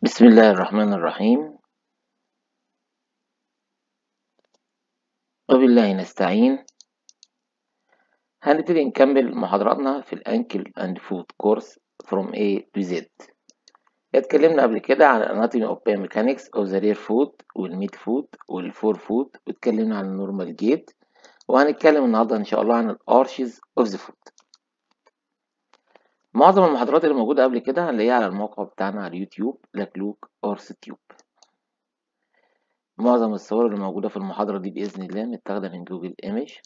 بسم الله الرحمن الرحيم وبالله نستعين هنبتدي نكمل محاضراتنا في الأنكل أند فوت كورس from A to Z اتكلمنا قبل كده عن anatomy of biomechanics of the rear foot والميد فوت والفور فوت واتكلمنا عن النورمال جيت وهنتكلم النهارده إن شاء الله عن الارشز of the foot معظم المحاضرات اللي موجودة قبل كده هنلاقيها على الموقع بتاعنا على اليوتيوب لكلوك أورس تيوب معظم الصور اللي موجودة في المحاضرة دي بإذن الله متاخدة من جوجل ايمج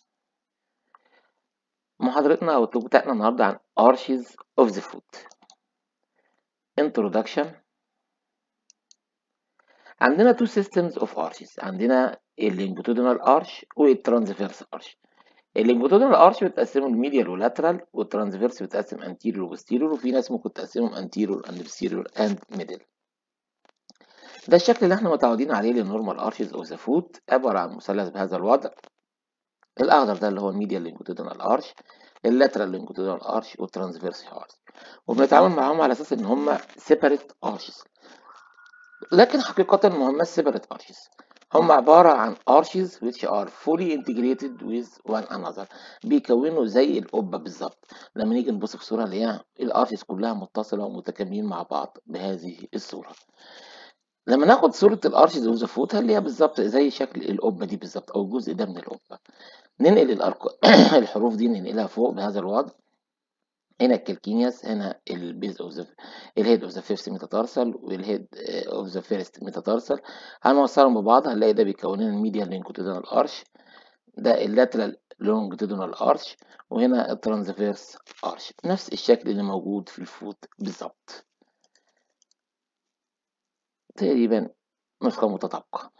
محاضرتنا أو التوب بتاعنا النهاردة عن arches of the foot introduction عندنا two systems of arches عندنا اللينجوتودينال arch والترانسفيرس arch اللينجوتودينال arch بتقسمهم الميديال واللاترال والترانسفيرس بتقسم anterior وبوستيريور وفي ناس ممكن تقسمهم anterior and posterior and middle ده الشكل اللي احنا متعودين عليه للنورمال ارشز اوف ذا فوت عباره عن مثلث بهذا الوضع الاخضر ده اللي هو الميديال لينجوتودينال ارش اللاترال لينجوتودينال ارش والترانسفيرس ارش وبنتعامل معاهم على اساس ان هم سيبريت ارشز لكن حقيقه ما هماش سيبريت ارشز هم عبارة عن arches which are fully integrated with one another بيكونوا زي القبة بالظبط لما نيجي نبص في الصورة نلاقيها الارشز كلها متصلة ومتكاملين مع بعض بهذه الصورة لما ناخد صورة الارشز اوف ذا فوت هنلاقيها بالظبط زي شكل القبة دي بالظبط او الجزء ده من القبة ننقل الأرق... الحروف دي ننقلها فوق بهذا الوضع هنا الكالكينياس هنا البيز اوف ذا الهيد اوف ذا فيفث ميتاتارسال والهيد اوف ذا فيرست ميتاتارسال هنوصلهم ببعض هنلاقي ده بيكون لنا الميديال لينكوتودينال ارش ده اللاترال لونجتودينال ارش وهنا الترانسفيرس ارش نفس الشكل اللي موجود في الفوت بالظبط تقريبا نسخة متطابقة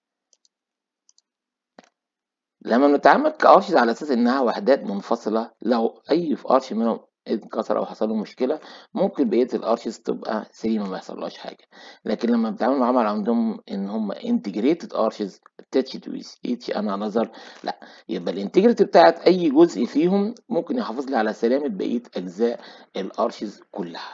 لما بنتعامل كأرشز على أساس إنها وحدات منفصلة لو أي في أرش منهم اتكسر أو حصل له مشكلة ممكن بقية الأرشز تبقى سليمة ما يحصلهاش حاجة لكن لما بنتعامل معاهم على عندهم إن هم integrated arches attached with each another لا يبقى الانتجريتي بتاعت أي جزء فيهم ممكن يحافظ لي على سلامة بقية أجزاء الأرشز كلها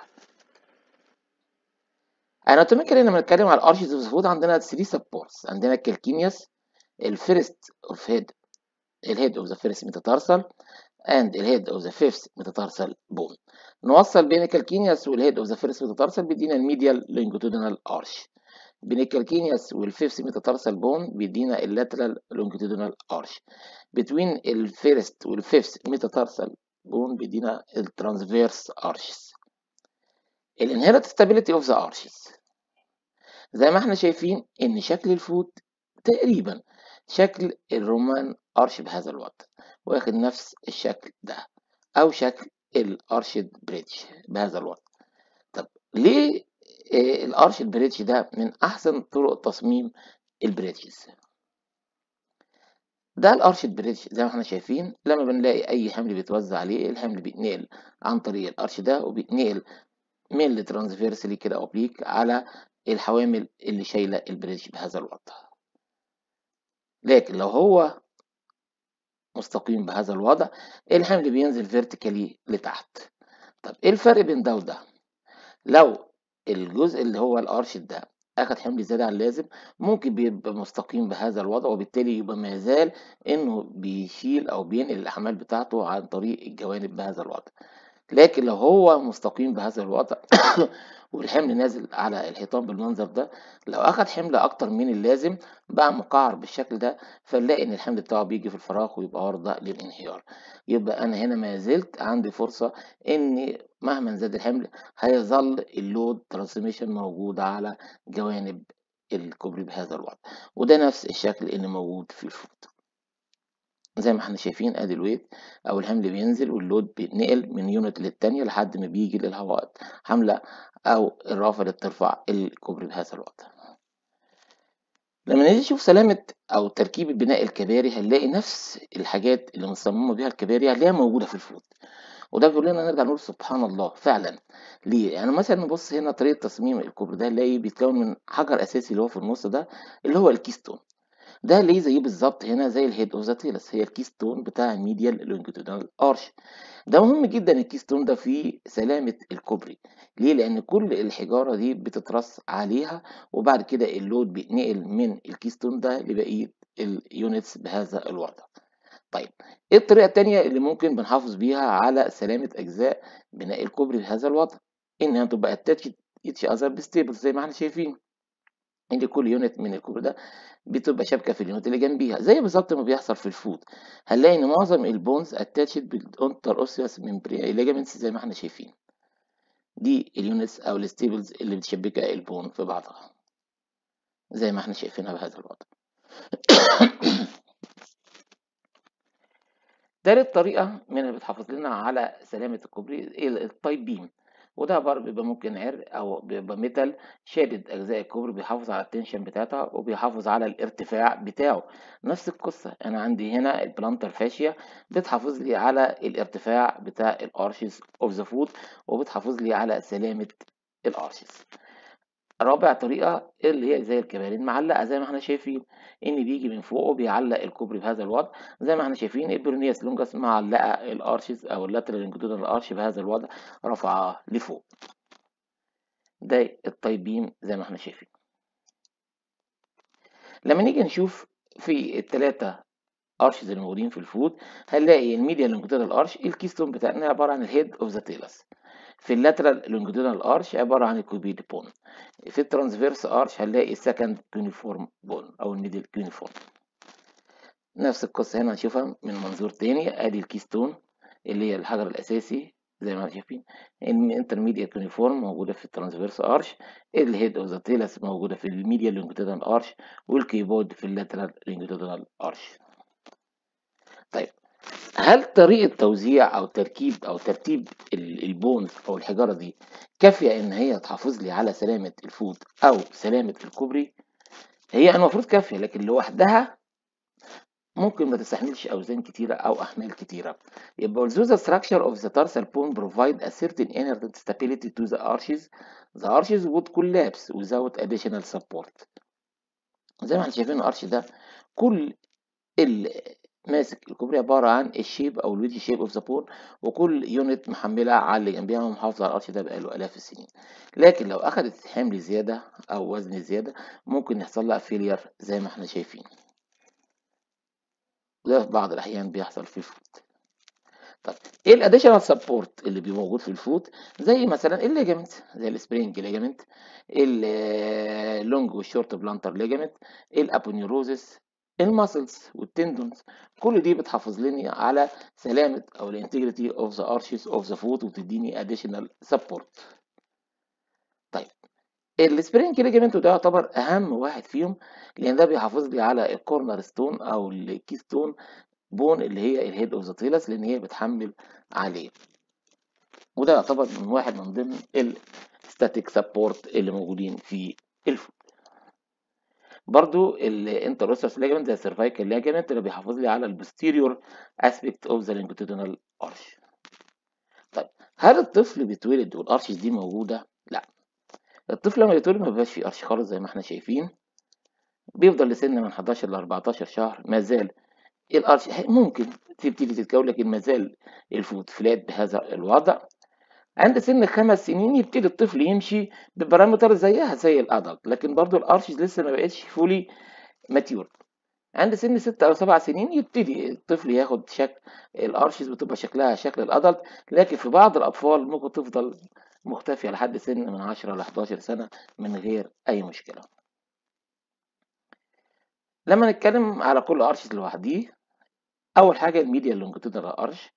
اناتوميكالي لما بنتكلم على الارشز اوف فود عندنا 3 سبورتس عندنا الكالكينيوس الفيرست اوف هيد الهيد اوف ذا فيرست ميتاتارسال اند الهيد اوف ذا فيفث ميتاتارسال بون نوصل بين الكالكينيوس والهيد اوف ذا فيرست ميتاتارسال بيدينا الميديال لونجيتودينال ارش بين الكالكينيوس والفيفث ميتاتارسال بون بيدينا اللاترال لونجيتودينال ارش بتوين الفيرست والفيفث ميتاتارسال بون بيدينا الترانسفيرس ارشز الانهيرت ستابيليتي اوف ذا ارشز زي ما احنا شايفين ان شكل الفوت تقريبا شكل الرومان ارش بهذا الوضع واخد نفس الشكل ده او شكل الارشد بريدج بهذا الوضع طب ليه آه الارشد بريدج ده من احسن طرق تصميم البريدجز ده الارشد بريدج زي ما احنا شايفين لما بنلاقي اي حمل بيتوزع عليه الحمل بيتنقل عن طريق الارش ده وبيتنقل من ترانسفيرسلي كده اوبليك على الحوامل اللي شايله البريدج بهذا الوضع لكن لو هو مستقيم بهذا الوضع الحمل بينزل فيرتيكالي لتحت طب ايه الفرق بين ده وده لو الجزء اللي هو الارش ده اخد حمل زياده عن اللازم ممكن بيبقى مستقيم بهذا الوضع وبالتالي يبقى ما يزال انه بيشيل او بينقل الاحمال بتاعته عن طريق الجوانب بهذا الوضع لكن لو هو مستقيم بهذا الوضع والحمل نازل على الحيطان بالمنظر ده لو اخد حمل اكتر من اللازم بقى مقعر بالشكل ده فنلاقي ان الحمل بتاعه بيجي في الفراغ ويبقى عرضة للانهيار يبقى انا هنا ما زلت عندي فرصة ان مهما زاد الحمل هيظل اللود ترانسميشن موجود على جوانب الكوبري بهذا الوضع وده نفس الشكل اللي موجود في الفوت زي ما احنا شايفين ادي الويت او الحمل بينزل واللود بيتنقل من يونت للتانية لحد ما بيجي للهواء حملة او الرافع اللي بترفع الكوبري بهذا الوضع لما نيجي نشوف سلامة او تركيب بناء الكباري هنلاقي نفس الحاجات اللي مصممة بيها الكباري هنلاقيها موجودة في الفوت وده بيقول لنا نرجع نقول سبحان الله فعلا ليه يعني مثلا نبص هنا طريقة تصميم الكوبري ده نلاقي بيتكون من حجر اساسي اللي هو في النص ده اللي هو الكيستون ده ليه زيه بالظبط هنا زي الهيد اوف ذا تيلس هي الكيستون بتاع الميديال لونجيتودينال ارش ده مهم جدا الكيستون ده في سلامة الكوبري ليه لان كل الحجارة دي بتترص عليها وبعد كده اللود بيتنقل من الكيستون ده لبقية اليونتس بهذا الوضع طيب ايه الطريقة التانية اللي ممكن بنحافظ بيها على سلامة اجزاء بناء الكوبري بهذا الوضع انها تبقى اتاتش اتش اذر بستيبل زي ما احنا شايفين ان كل يونت من الكوبري ده بتبقى شبكه في اليونت اللي جنبيها زي بالظبط ما بيحصل في الفود هنلاقي ان معظم البونز اتاتشد بالانتر اوسيوس ممبري ليجامنتس زي ما احنا شايفين دي اليونتس او الستيبلز اللي بتشبكها البون في بعضها زي ما احنا شايفينها بهذا الوضع تالت طريقة من اللي بتحافظ لنا على سلامة الكوبري التايب بيم وده برضه بيبقى ممكن عرق او بيبقى ميتال شادد اجزاء الكوبري بيحافظ على التنشن بتاعتها وبيحافظ على الارتفاع بتاعه نفس القصه انا عندي هنا البلانتر فاشيا بتحافظ لي على الارتفاع بتاع الارشز اوف ذا فود وبتحافظ لي على سلامه الارشز رابع طريقة اللي هي زي الكبارين معلقة زي ما احنا شايفين ان بيجي من فوق وبيعلق الكوبري بهذا الوضع زي ما احنا شايفين البرونياس لونجاس معلقة الارشز او اللاترال انجدودال الارش بهذا الوضع رفعها لفوق ده التايب بيم زي ما احنا شايفين لما نيجي نشوف في الثلاثة ارشز اللي موجودين في الفود هنلاقي الميديا لونجيتودال ارش الكيستون بتاعنا عبارة عن الهيد اوف ذا تيلس في اللاترال لونجيتودال ارش عبارة عن الكوبيد بون في الترانسفيرس ارش هنلاقي السكند كيونيفورم بون او الميدل كيونيفورم نفس القصة هنا هنشوفها من منظور تاني ادي الكيستون اللي هي الحجر الاساسي زي ما شايفين الانترميديت كيونيفورم موجودة في الترانسفيرس ارش الهيد اوف ذا تيلس موجودة في الميديا لونجيتودال ارش والكيبورد في اللاترال لونجيتودال ارش طيب هل طريقة توزيع أو تركيب أو ترتيب البونز أو الحجارة دي كافية إن هي تحافظ لي على سلامة الفود أو سلامة الكوبري؟ هي المفروض كافية لكن لوحدها ممكن ما تستحملش أوزان كتيرة أو أحمال كتيرة. يبقى although the structure of the tarsal bone provide a certain inherent stability to the arches, the arches would collapse without additional support. زي ما احنا شايفين الأرش ده كل ماسك الكوبري عبارة عن الشيب أو الويدج شيب أوف ذا بون وكل يونت محملة على اللي جنبيها ومحافظة على الأرش ده بقاله آلاف السنين لكن لو أخدت حمل زيادة أو وزن زيادة ممكن يحصل لها فيلير زي ما احنا شايفين وده في بعض الأحيان بيحصل في الفوت طب ايه الاديشنال سبورت اللي بيبقى موجود في الفوت زي مثلا الليجامنت زي السبرينج ليجامنت اللونج والشورت بلانتر ليجامنت الابونيوروزس الماسلز والتندونز كل دي بتحافظ لي على سلامة أو الانتجريتي اوف ذا ارشز اوف ذا فوت وتديني اديشنال سبورت طيب السبرينج ليجمنت ده يعتبر أهم واحد فيهم لأن ده بيحافظ لي على الكورنر ستون أو الكيستون بون اللي هي الهيد اوف ذا تيلس لأن هي بتحمل عليه وده يعتبر من واحد من ضمن الستاتيك سبورت اللي موجودين في الفوت برضو الانتروسس ليجمنت زي السيرفايكال ليجمنت اللي بيحافظ لي على البوستيريور اسبيكت اوف ذا لونجيتودينال ارش طيب هل الطفل بيتولد والارش دي موجوده لا الطفل لما يتولد ما بيبقاش فيه ارش خالص زي ما احنا شايفين بيفضل لسن من 11 ل 14 شهر ما زال الارش ممكن تبتدي تتكون لكن ما زال الفوت فلات بهذا الوضع عند سن خمس سنين يبتدي الطفل يمشي ببارامتر زيها زي الادلت لكن برضو الارشز لسه ما بقتش فولي ماتيور عند سن ست او سبع سنين يبتدي الطفل ياخد شكل الارشز بتبقى شكلها شكل الادلت لكن في بعض الاطفال ممكن تفضل مختفية لحد سن من 10 ل 11 سنة من غير اي مشكلة لما نتكلم على كل ارش لوحديه اول حاجة الميديا لونجيتودينال ارش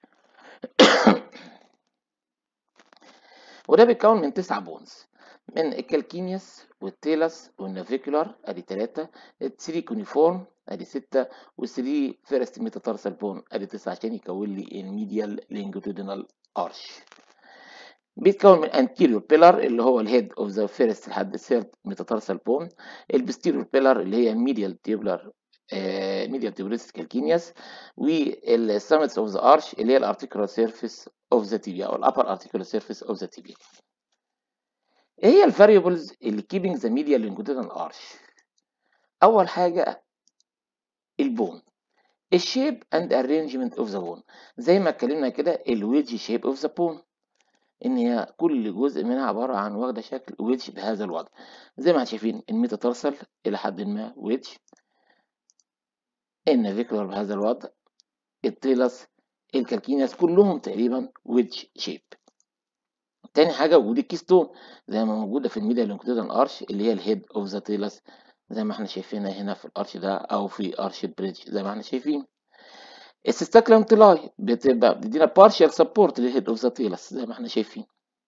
وده بيتكون من تسعة بونز من الكالكينيوس والتيلس والنافيكولار ادي تلاتة الثري كونيفورم ادي ستة والثري فيرست ميتاتارسال بون ادي تسعة عشان يكون لي الميديال لينجوتودينال ارش بيتكون من anterior pillar اللي هو الهيد اوف ذا فيرست لحد الثيرد ميتاتارسال بون البستيريور pillar اللي هي الميديال تيبلر ميديال تيبوليس كالكينياس والسامتس اوف ذا ارش اللي هي الارتيكولار سيرفيس اوف ذا تيبيا او الابر ارتيكولار سيرفيس اوف ذا تيبيا ايه هي الفاريبلز اللي keeping the medial longitudinal arch اول حاجه البون الشيب اند ارينجمنت اوف ذا بون زي ما اتكلمنا كده الويدج شيب اوف ذا بون ان هي كل جزء منها عباره عن واخده شكل ويدج بهذا الوضع زي ما احنا شايفين الميتاتارسل الى حد ما ويدج النافيكولار بهذا الوضع التيلس الكالكينياس كلهم تقريبا ويدج شيب تاني حاجه وجود الكيستون زي ما موجوده في الميديا لونجيتودينال ارش اللي هي الهيد اوف ذا تيلس زي ما احنا شايفينها هنا في الارش ده او في ارش بريدج زي ما احنا شايفين السيستاكلم تيلاي بتبقى بتدينا بارشال سبورت للهيد اوف ذا تيلس زي ما احنا شايفين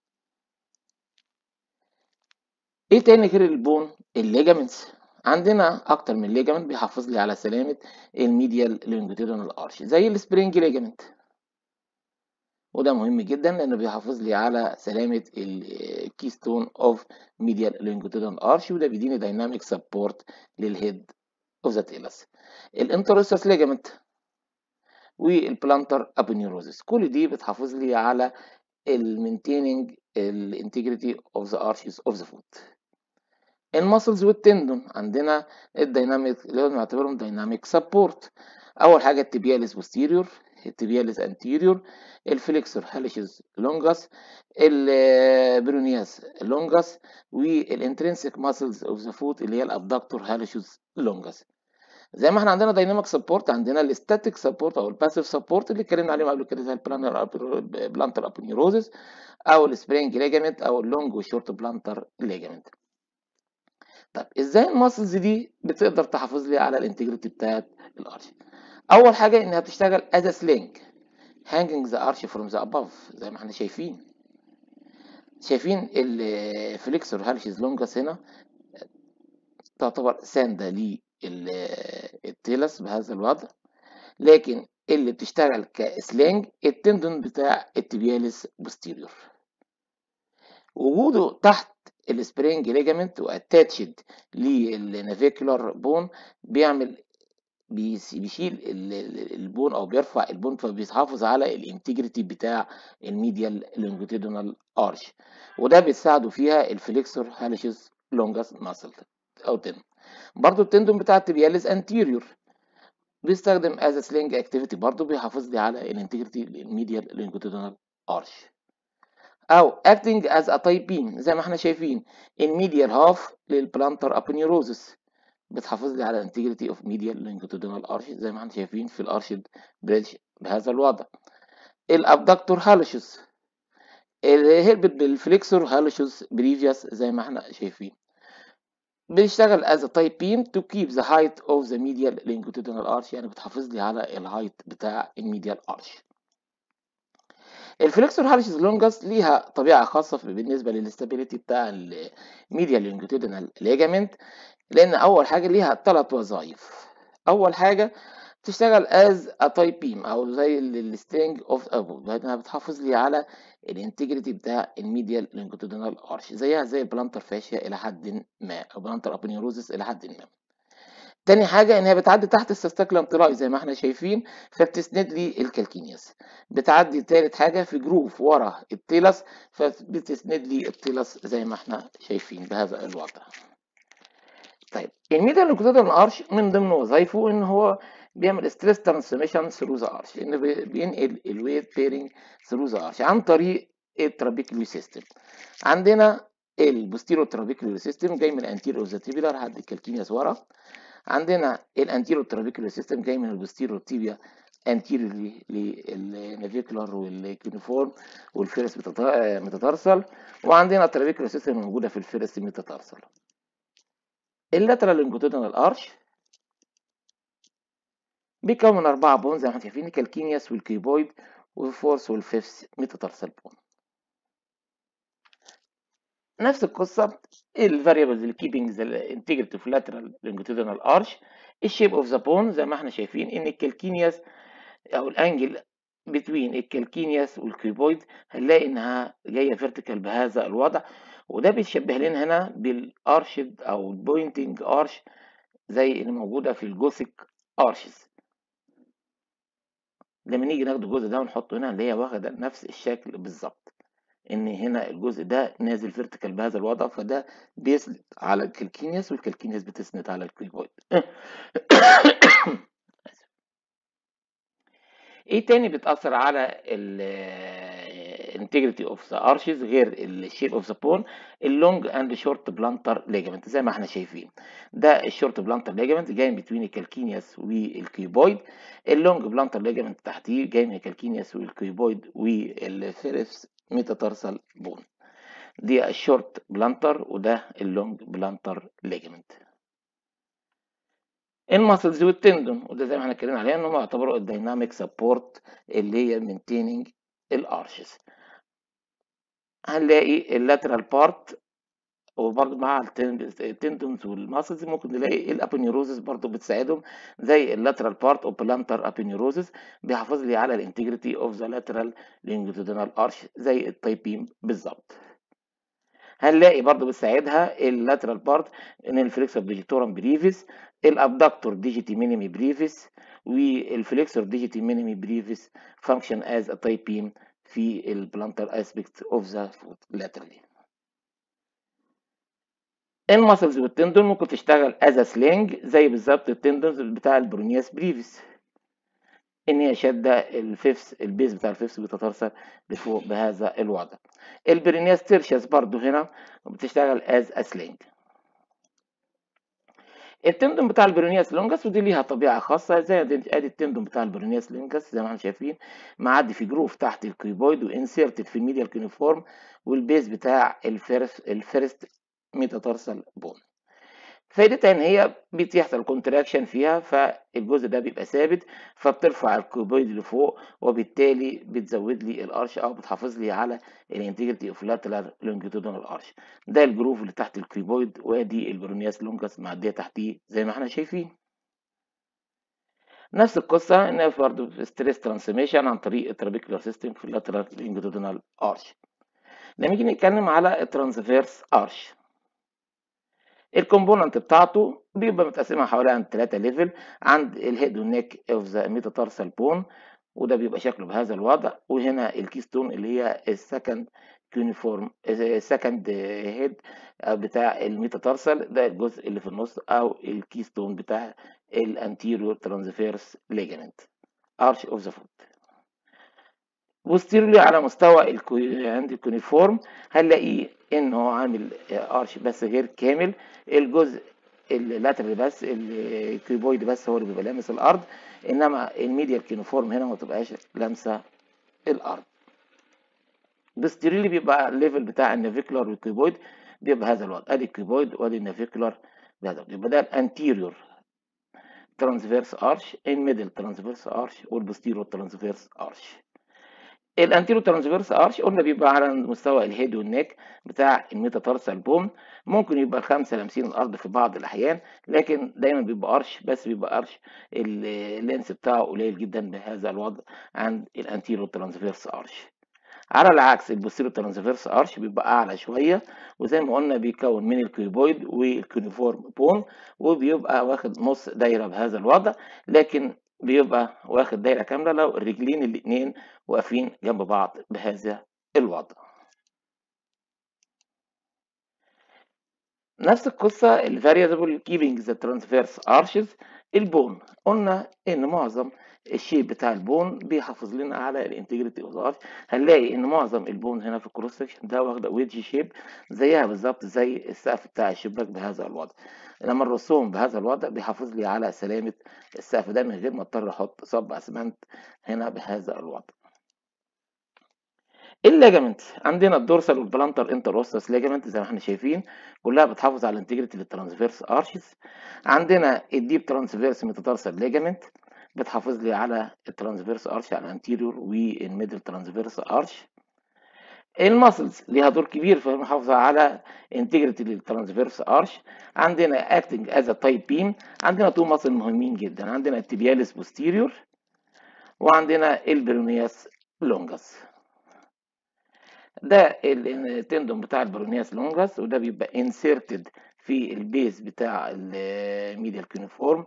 ايه تاني غير البون الليجامنتس عندنا اكتر من ليجامنت بيحافظ لي على سلامه الميديال لونجيتودينال ارش زي السبرينج ليجامنت وده مهم جدا لانه بيحافظ لي على سلامه الكيستون اوف ميديال لونجيتودينال ارش وده بيديني دايناميك سبورت للهيد اوف ذا تيلس الانتروسس ليجامنت والبلانتر ابونيوروزس كل دي بتحافظ لي على المينتيننج الانتجريتي اوف ذا ارشز اوف ذا فوت الماسلز والتندون عندنا الديناميك اللي هو بنعتبرهم دايناميك سبورت اول حاجه التبياليس بوستيريور التبياليس انتيريور الفليكسور هاليشز لونجاس البرونياس لونجاس والانترنسيك ماسلز اوف ذا فوت اللي هي الابدكتور هاليشز لونجاس زي ما احنا عندنا دايناميك سبورت عندنا الاستاتيك سبورت او الباسيف سبورت اللي اتكلمنا عليهم قبل كده زي البلانتر ابونيوروزس او السبرينج ليجامنت او اللونج والشورت بلانتر ليجامنت طب ازاي الماسلز دي بتقدر تحافظ لي على الانتجريتي بتاعت الارش اول حاجه انها بتشتغل از سلينج hanging the arch from the above زي ما احنا شايفين شايفين الفليكسور هالشيز لونجاس هنا تعتبر ساندة للتيلس بهذا الوضع لكن اللي بتشتغل كسلينج التندون بتاع التبياليس بوستيريور وجوده تحت السبرينج ليجامنت واتاتشد للنافيكولار بون بيعمل بيشيل البون او بيرفع البون فبيحافظ على الانتجريتي بتاع الميديال لونجيتودينال ارش وده بيساعده فيها الفليكسور هاليشز لونجاس ماسل او تندون برضو التندون بتاع التبياليس انتيريور بيستخدم از سلينج اكتيفيتي برضو بيحافظ لي على الانتجريتي الميديال لونجيتودينال ارش او acting as a type beam زي ما احنا شايفين الميديال هاف للبلانتر ابونيوروزس بتحافظ لي على الانتجريتي اوف ميديال لونجيتودينال ارش زي ما احنا شايفين في الارشد بريدج بهذا الوضع الابدكتور هالوشز اللي هربت بالفليكسور هالوشز بريفيوس زي ما احنا شايفين بيشتغل as a type beam to keep the height of the medial longitudinal arch يعني بتحافظ لي على الهايت بتاع الميديال ارش الفليكسور هالشز لونجاس ليها طبيعه خاصه بالنسبه للاستابيليتي بتاع الميديال لونجيتودينال ليجامنت لان اول حاجه ليها ثلاث وظائف اول حاجه تشتغل از ا تايب بيم او زي السترينج اوف ابو لانها بتحافظ لي على الانتجريتي بتاع الميديال لونجيتودينال ارش زيها زي البلانتر فاشيا الى حد ما او بلانتر ابونيوروزس الى حد ما تاني حاجة إن هي بتعدي تحت السستاكلم تراي زي ما احنا شايفين فبتسند لي الكالكينياس بتعدي تالت حاجة في جروف ورا التيلس فبتسند لي التيلس زي ما احنا شايفين بهذا الوضع طيب الميديال لونجيتودينال ارش من ضمن وظائفه ان هو بيعمل ستريس ترانسميشن ثرو ذا ارش انه بينقل الويت بيرنج ثرو ذا ارش عن طريق الترابيكولي سيستم عندنا البوستيرو ترابيكولي سيستم جاي من الانتيريور اوف ذا تيبيلر لحد الكالكينياس ورا عندنا الانتيريور ترابيكولي سيستم جاي من البوستيرو تيبيا انتيريورلي للنافيكولار والكيونيفورم والفيرس ميتاتارسل وعندنا الترابيكولي سيستم موجوده في الفيرس ميتاتارسل اللاترال لونجيتودينال ارش بيكون من أربعة بون زي ما احنا شايفين الكالكينياس والكيبويد والفورس والفيفث ميتاتارسال بون نفس القصة الفاريبلز اللي keeping the integrity of lateral longitudinal arch الشيب اوف ذا بون زي ما احنا شايفين ان الكالكينياس او الانجل between الكالكينياس والكيبويد هنلاقي انها جايه فيرتيكال بهذا الوضع وده بيشبه لنا هنا بالارشد او البوينتنج ارش زي اللي موجوده في الجوثيك ارشز لما نيجي ناخد الجزء ده ونحطه هنا اللي هي واخده نفس الشكل بالظبط ان هنا الجزء ده نازل فيرتيكال بهذا الوضع فده بيسند على الكالكينياس والكالكينياس بتسند على الكيبويد ايه تاني بتأثر على ال integrity of the arches غير ال shape of the bone اللونج اند شورت بلانتر ليجمنت زي ما احنا شايفين ده الشورت بلانتر ليجمنت جاي بين الكالكينياس والكيوبويد اللونج بلانتر ليجمنت تحتيه جاي من الكالكينياس والكيوبويد والفيرس ميتاتارسال بون دي الشورت بلانتر وده اللونج بلانتر ليجمنت الماسلز والتندون وده زي ما احنا اتكلمنا عليها ان هم يعتبروا الدايناميك سبورت اللي هي مينتيننج الارشز هنلاقي اللاترال بارت وبرضه مع التندونز والماسلز ممكن نلاقي الابونيوروزس برضه بتساعدهم زي اللاترال بارت اوف بلانتر ابونيوروزس بيحافظ لي على الانتجريتي اوف ذا لاترال لونجيتودينال ارش زي التايبيم بالظبط هنلاقي برضو بتساعدها اللاترال بارت ان الفليكسور ديجيتورم بريفيس الابدكتور ديجيتي مينيمي بريفيس والفليكسور ديجيتي مينيمي بريفيس فانكشن از ا تايب بيم في البلانتر اسبكت اوف ذا فوت لاترالي المسلز والتندون ممكن تشتغل از سلينج زي بالظبط التندونز بتاع البرونياس بريفيس ان هي شاده الفيفس البيز بتاع الفيفس بتترسل لفوق بهذا الوضع البرينياس تيرشس برضو هنا بتشتغل از اسلينج التندون بتاع البرونياس لونجس ودي ليها طبيعه خاصه زي ادي التندون بتاع البرونياس لونجس زي ما احنا شايفين معدي في جروف تحت الكيبويد وانسيرتد في الميديال كيونيفورم والبيز بتاع الفيرست الفيرست ميتاتارسال بون فايدتها ان هي بتحصل كونتراكشن فيها فالجزء ده بيبقى ثابت فبترفع الكيوبويد لفوق وبالتالي بتزود لي الارش او بتحافظ لي على الانتجريتي اوف لاترال لونجيتودينال ارش ده الجروف اللي تحت الكيوبويد وادي البرونياس لونجس معديه تحتيه زي ما احنا شايفين نفس القصه ان برضه في ستريس ترانسميشن عن طريق الترابيكولار سيستم في اللاترال لونجيتودينال ارش لما نيجي نتكلم على الترانسفيرس ارش الكومبوننت بتاعته بيبقى متقسمه حوالي عند 3 ليفل عند الهيد والنيك اوف ذا ميتاتارسال بون وده بيبقى شكله بهذا الوضع وهنا الكيستون اللي هي السكند كيونيفورم السكند هيد بتاع الميتاتارسال ده الجزء اللي في النص او الكيستون بتاع الانتيريور ترانسفيرس ليجمنت ارش اوف ذا فوت بوستيرلي على مستوى الكوي... عند الكونيفورم هنلاقيه ان هو عامل ارش بس غير كامل الجزء اللاترال بس الكيوبويد بس هو اللي بيبقى لامس الارض انما الميديال كيونيفورم هنا ما تبقاش لامسه الارض بوستيرلي بيبقى الليفل بتاع النافيكولار والكيوبويد بيبقى هذا الوضع ادي الكيوبويد وادي النافيكولار بهذا يبقى ده الانتيريور ترانسفيرس ارش الميدل ترانسفيرس ارش والبوستيريور ترانسفيرس ارش الانتيرو ترانسفيرس ارش قلنا بيبقى على مستوى الهيد والنيك بتاع الميتاتارسال بوم ممكن يبقى الخمسه لامسين الارض في بعض الاحيان لكن دايما بيبقى ارش بس بيبقى ارش اللينس بتاعه قليل جدا بهذا الوضع عند الانتيرو ترانسفيرس ارش على العكس البوستيرو ترانسفيرس ارش بيبقى اعلى شويه وزي ما قلنا بيكون من الكيوبويد والكونيفورم بون وبيبقى واخد نص دايره بهذا الوضع لكن بيبقى واخد دايره كامله لو الرجلين الاثنين واقفين جنب بعض بهذا الوضع نفس القصه الفاريبل كيبنج ذا ترانسفيرس ارشز البون قلنا ان معظم الشيب بتاع البون بيحافظ لنا على الانتجريتي اوف ارش هنلاقي ان معظم البون هنا في الكروس سكشن ده واخده ويدج شيب زيها بالظبط زي السقف بتاع الشباك بهذا الوضع لما نرسهم بهذا الوضع بيحافظ لي على سلامه السقف ده من غير ما اضطر احط صب اسمنت هنا بهذا الوضع الليجامنت عندنا الدورسال والبلانتر انتروستس ليجامنت زي ما احنا شايفين كلها بتحافظ على الانتجريتي للترانسفيرس ارشز عندنا الديب ترانسفيرس ميتاتارسال ليجامنت بتحافظ لي على الترانسفيرس ارش على الانتيريور والميدل ترانسفيرس ارش الماسلز ليها دور كبير في المحافظه على انتجريتي للترانسفيرس ارش عندنا اكتنج از تايب بيم عندنا تو ماسل مهمين جدا عندنا التبياليس بوستيريور وعندنا البرونياس لونجس ده التندون بتاع البرونياس لونجس وده بيبقى انسيرتد في البيز بتاع الميديال كيونيفورم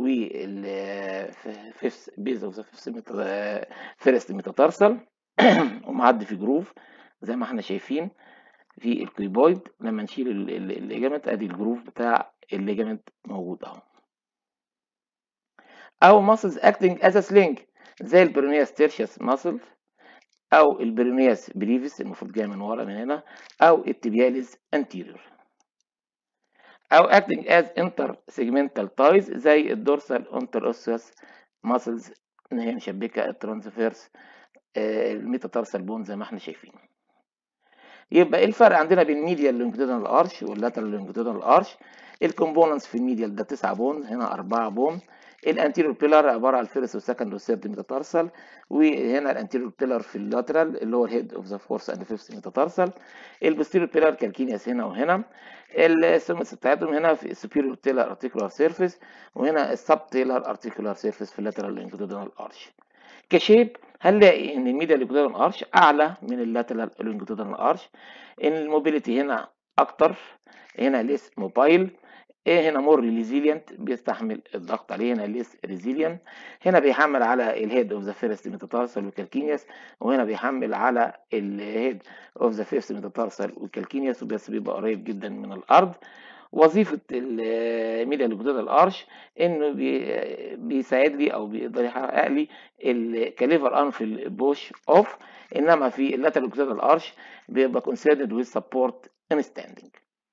والفيفس بيز اوف ذا فيرست ميتاتارسال ومعدي في جروف زي ما احنا شايفين في الكيبويد لما نشيل الليجامنت ادي الجروف بتاع الليجامنت موجود اهو او muscles acting as a sling زي البرونياس تيرشيس ماسل او البرونياس بريفيس المفروض جاي من ورا من هنا او التبياليز انتيريور او acting as intersegmental ties زي الدورسال انتروسيوس ماسلز ان هي مشبكه الترانسفيرس الميتاتارسال بون زي ما احنا شايفين يبقى ايه الفرق عندنا بين ميديال لونجيتودينال ارش واللاترال لونجيتودينال ارش الكومبوننتس في الميديال ده 9 بون هنا 4 بون الانتيريور بيلر عباره عن الفيرست والسكند والثيرد ميتاتارسال وهنا الانتيريور بيلر في اللاترال اللي هو الهيد اوف ذا فورس اند فيفث ميتاتارسال البوستيريور بيلر كالكينياس هنا وهنا السيمس بتاعتهم هنا في السوبيريور تيلر ارتيكولار سيرفيس وهنا السب تيلر ارتيكولار سيرفيس في اللاترال لونجيتودينال ارش كشيب هنلاقي ان الميديال لونجيتودينال ارش اعلى من اللاترال لونجيتودينال ارش ان الموبيليتي هنا اكتر هنا ليس موبايل ايه هنا مور ريزيلينت بيستحمل الضغط عليه هنا ليس ريزيلينت هنا بيحمل على الهيد اوف ذا فيرست ميتاتارسال وكالكينياس وهنا بيحمل على الهيد اوف ذا فيفث ميتاتارسال وكالكينياس وبس بيبقى قريب جدا من الارض وظيفة الميديا لوبيدال ارش انه بي بيساعد لي او بيقدر يحقق لي الكاليفر ان في البوش اوف انما في اللاترال لوبيدال ارش بيبقى كونسيرند ويز سبورت ان ستاندنج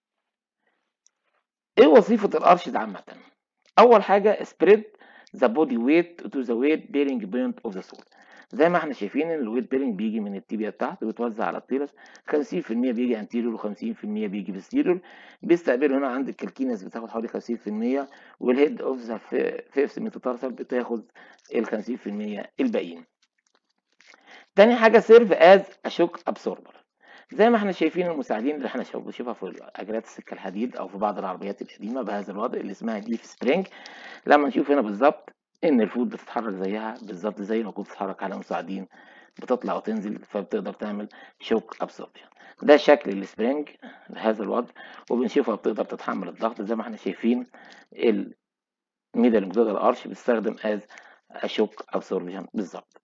ايه وظيفة الارش ده عامة؟ اول حاجة spread the body weight to the weight bearing point of the soul زي ما احنا شايفين ان الويت بيرنج بيجي من التيبيا تحت ويتوزع على الطيلس 50% بيجي انتيريور و50% بيجي بوستيريور بيستقبله هنا عند الكالكينس بتاخد حوالي 50% والهيد اوف ذا فيفث ميتاتارسال بتاخد ال 50% الباقيين. تاني حاجه سيرف از اشوك ابسوربر زي ما احنا شايفين المساعدين اللي احنا بنشوفها في عجلات السكه الحديد او في بعض العربيات القديمه بهذا الوضع اللي اسمها ديف سبرينج لما نشوف هنا بالظبط ان الفوت بتتحرك زيها بالظبط زي ما كنت بتتحرك على مساعدين بتطلع وتنزل فبتقدر تعمل شوك ابسوربشن ده شكل السبرينج بهذا الوضع وبنشوفها بتقدر تتحمل الضغط زي ما احنا شايفين الميدل مجدد الارش بتستخدم از شوك ابسوربشن بالظبط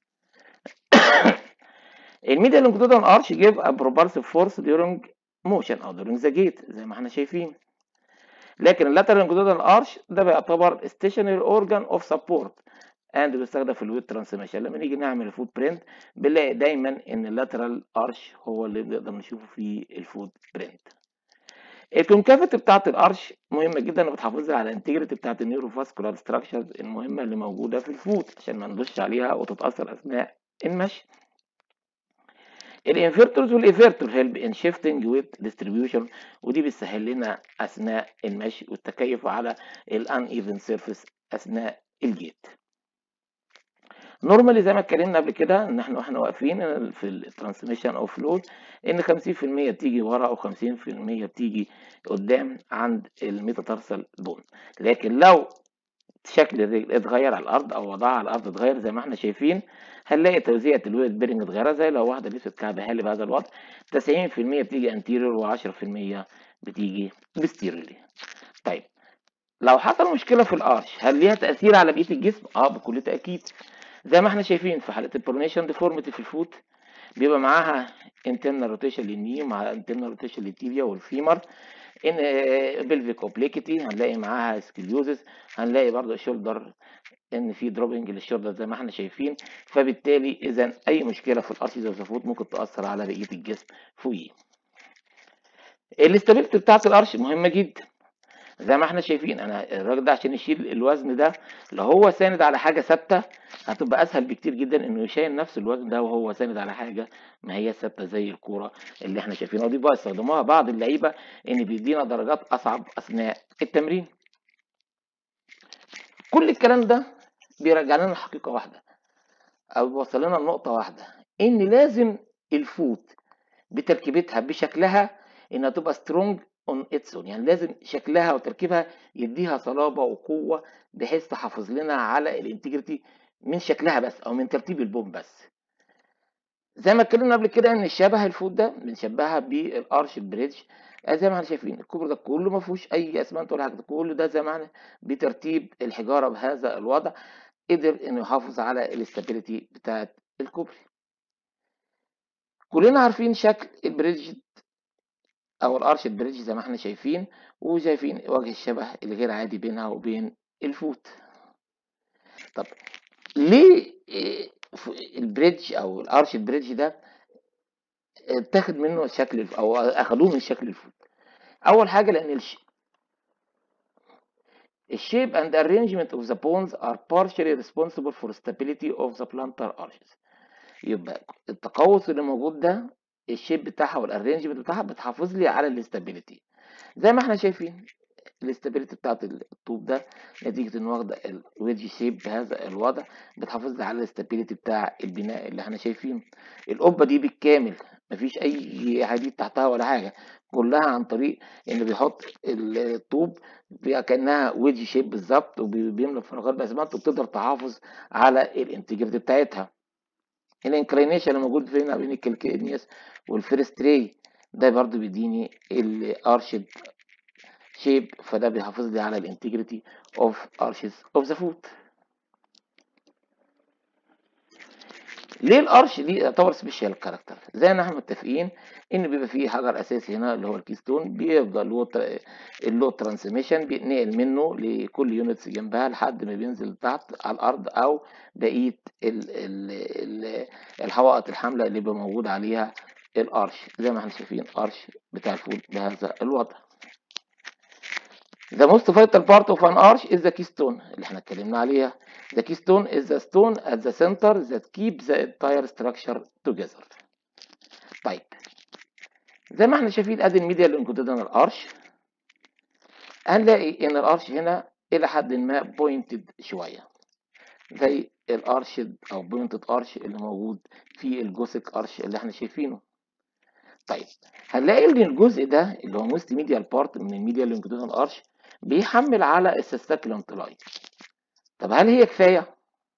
الميدل مجدد الارش جيف ا propulsive فورس during موشن او during ذا جيت زي ما احنا شايفين لكن اللاترال انجدودال ارش ده بيعتبر stationary organ of support اند بيستخدم في الويت ترانسميشن لما نيجي نعمل الفوت برنت بنلاقي دايما ان اللاترال ارش هو اللي بنقدر نشوفه في الفوت برنت الكونكافيتي بتاعت الارش مهمه جدا وبتحافظ على الانتجريتي بتاعت النيوروفاسكولار ستراكشرز المهمه اللي موجوده في الفوت عشان ما ندوسش عليها وتتاثر اثناء المشي الانفرتورز والايفرتور هيلب ان شيفتنج ويت ديستريبيوشن ودي بتسهل لنا اثناء المشي والتكيف على الان ايفن سيرفيس اثناء الجيت نورمالي زي ما اتكلمنا قبل كده ان احنا واحنا واقفين في الترانسميشن اوف لود ان 50% بتيجي ورا او 50% بتيجي قدام عند الميتاتارسال بون لكن لو شكل الرجل اتغير على الارض او وضعها على الارض اتغير زي ما احنا شايفين هنلاقي توزيعة الويت بيرنج اتغير زي لو واحدة لبست كعب هالي بهذا الوضع 90% بتيجي انتيريور و10% بتيجي بستيريورلي طيب لو حصل مشكلة في الارش هل ليها تأثير على بقية الجسم؟ اه بكل تأكيد زي ما احنا شايفين في حالة البرونيشن ديفورميتي في الفوت بيبقى معاها internal روتيشن للني مع internal روتيشن للتيبيا والفيمر ان بلفيك اوبليكيتي هنلاقي معاها سكليوزس هنلاقي برضه شولدر ان في دروبنج للشولدر زي ما احنا شايفين فبالتالي اذا اي مشكله في الارش ذا فوت ممكن تاثر على بقيه الجسم فوقيه الاستابيليتي بتاعت الارش مهمه جدا زي ما احنا شايفين انا الراجل ده عشان يشيل الوزن ده لو هو ساند على حاجه ثابته هتبقى اسهل بكتير جدا انه يشيل نفس الوزن ده وهو ساند على حاجه ما هي ثابته زي الكوره اللي احنا شايفينها ودي بقى استخدموها بعض اللعيبه ان بيدينا درجات اصعب اثناء التمرين كل الكلام ده بيرجع لنا حقيقه واحده او بيوصل لنا لنقطه واحده ان لازم الفوت بتركيبتها بشكلها انها تبقى سترونج اون اتس اون يعني لازم شكلها وتركيبها يديها صلابه وقوه بحيث تحافظ لنا على الانتجريتي من شكلها بس او من ترتيب البوم بس زي ما اتكلمنا قبل كده ان شبه الفوت ده بنشبهها بالارش البريدج زي ما احنا شايفين الكوبري ده كله ما فيهوش اي اسمنت ولا حاجه كله ده زي ما احنا بترتيب الحجاره بهذا الوضع قدر انه يحافظ على الاستابيليتي بتاعه الكوبري كلنا عارفين شكل البريدج او الارش البريدج زي ما احنا شايفين وشايفين وجه الشبه الغير عادي بينها وبين الفوت طب ليه البريدج او الارش البريدج ده اتاخد منه شكل او اخدوه من شكل الفوت اول حاجه لان الش... الشيب and arrangement of the bones are partially responsible for stability of the plantar arches يبقى التقوس اللي موجود ده الشيب بتاعها والارينجمنت بتاعها بتحافظ لي على الاستابيليتي زي ما احنا شايفين الاستابيليتي بتاعت الطوب ده نتيجة ان واخدة الويدج شيب بهذا الوضع بتحافظ لي على الاستابيليتي بتاع البناء اللي احنا شايفينه القبة دي بالكامل مفيش اي حديد تحتها ولا حاجة كلها عن طريق ان بيحط الطوب كانها ويدج شيب بالظبط وبيملى فراغات باسمنت وبتقدر تحافظ على الانتجريتي بتاعتها الانكلينيشن اللي موجود فين بين الكالكينيوس والفيرست راي ده برضو بيديني الارشد شيب فده بيحافظ لي على الانتجريتي اوف ارشز اوف ذا فوت ليه الارش دي يعتبر سبيشال كاركتر زي ما احنا متفقين ان بيبقى فيه حجر اساسي هنا اللي هو الكيستون بيفضل اللو ترانسميشن بيتنقل منه لكل يونتس جنبها لحد ما بينزل تحت على الارض او بقيه ال ال ال الحوائط الحامله اللي بيبقى موجود عليها الارش زي ما احنا شايفين ارش بتاع الفوت بهذا الوضع The most vital part of an arch is the keystone اللي احنا اتكلمنا عليها. The keystone is the stone at the center that keeps the entire structure together. طيب زي ما احنا شايفين ادي الميديا لونجيتودينال ارش هنلاقي ان الارش هنا الى حد ما بوينتد شويه زي الارشد او بوينتد ارش اللي موجود في الجوثيك ارش اللي احنا شايفينه طيب هنلاقي ان الجزء ده اللي هو موست ميديال بارت من الميديا لونجيتودينال ارش بيحمل على السستاكلم تلاي طب هل هي كفايه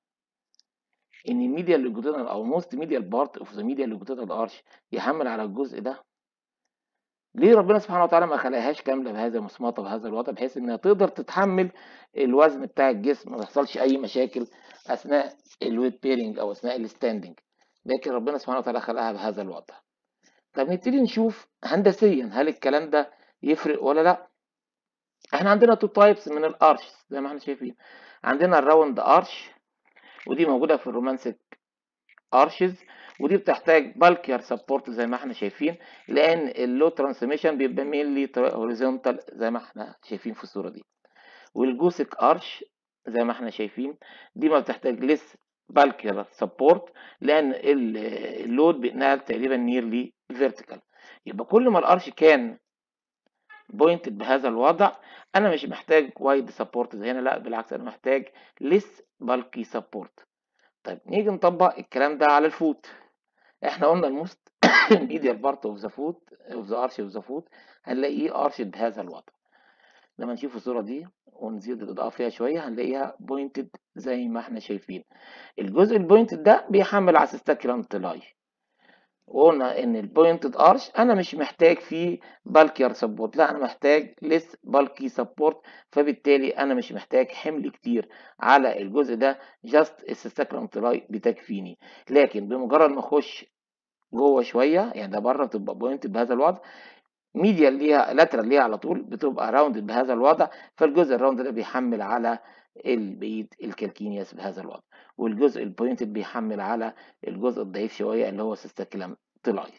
ان الميديا لونجيتودينال او موست ميديال بارت اوف ذا ميديا لونجيتودينال ارش يحمل على الجزء ده ليه ربنا سبحانه وتعالى ما خلقهاش كامله بهذا مسمطه بهذا الوضع بحيث انها تقدر تتحمل الوزن بتاع الجسم ما يحصلش اي مشاكل اثناء الويت بيرنج او اثناء الستاندنج لكن ربنا سبحانه وتعالى خلقها بهذا الوضع طب نبتدي نشوف هندسيا هل الكلام ده يفرق ولا لا احنا عندنا تو تايبس من الارش زي ما احنا شايفين عندنا الراوند ارش ودي موجوده في الرومانسيك ارشز ودي بتحتاج بالكير سبورت زي ما احنا شايفين لان اللو ترانسميشن بيبقى مينلي هوريزونتال زي ما احنا شايفين في الصوره دي والجوسيك ارش زي ما احنا شايفين دي ما بتحتاج لس بالكير سبورت لان اللود بيتنقل تقريبا نيرلي فيرتيكال يبقى كل ما الارش كان بوينتد بهذا الوضع انا مش محتاج وايد سبورت زي هنا لا بالعكس انا محتاج لس بالكي سبورت طيب نيجي نطبق الكلام ده على الفوت احنا قلنا الموست ميديال بارت اوف ذا فوت اوف ذا ارش اوف ذا فوت هنلاقيه ارشد بهذا الوضع لما نشوف الصورة دي ونزيد الإضاءة فيها شوية هنلاقيها بوينتد زي ما احنا شايفين الجزء البوينتد ده بيحمل على سيستاكيولام تلاي وقلنا ان البوينتد ارش انا مش محتاج فيه بالكير سبورت لا انا محتاج لس بالكي سبورت فبالتالي انا مش محتاج حمل كتير على الجزء ده جاست السيستاكيولام تلاي بتكفيني لكن بمجرد ما اخش جوه شويه يعني ده بره بتبقى بوينتد بهذا الوضع ميديال ليها لاترال ليها على طول بتبقى راوندد بهذا الوضع فالجزء الراوند ده بيحمل على البيت الكالكينياس بهذا الوضع والجزء البوينتد بيحمل على الجزء الضعيف شويه اللي هو سيستاكلام تلاي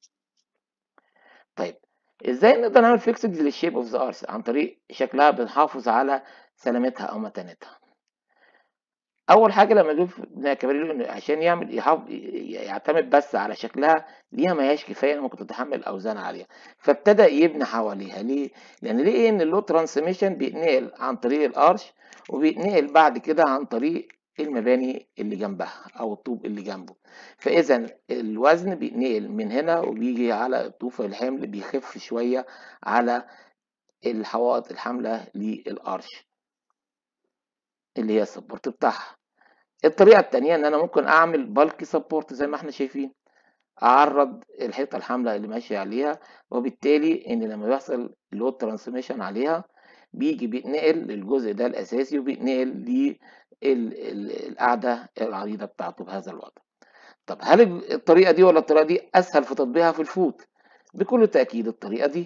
طيب ازاي نقدر نعمل فيكسنج للشيب اوف ذا ارث عن طريق شكلها بنحافظ على سلامتها او متانتها اول حاجه لما جه ابن كباريلو عشان يعمل يحافظ يعتمد بس على شكلها ليها ما هياش كفايه ممكن تتحمل اوزان عاليه فابتدى يبني حواليها ليه لان ليه ان اللو ترانسميشن بيتنقل عن طريق الارش وبيتنقل بعد كده عن طريق المباني اللي جنبها او الطوب اللي جنبه فاذا الوزن بيتنقل من هنا وبيجي على الطوب فالحمل بيخف شويه على الحوائط الحامله للارش اللي هي السبورت بتاعها الطريقه التانية ان انا ممكن اعمل بالكي سبورت زي ما احنا شايفين اعرض الحيطه الحامله اللي ماشيه عليها وبالتالي ان لما بيحصل لود ترانسميشن عليها بيجي بيتنقل للجزء ده الاساسي وبيتنقل للقاعده العريضه بتاعته بهذا الوضع طب هل الطريقه دي ولا الطريقه دي اسهل في تطبيقها في الفوت بكل تاكيد الطريقه دي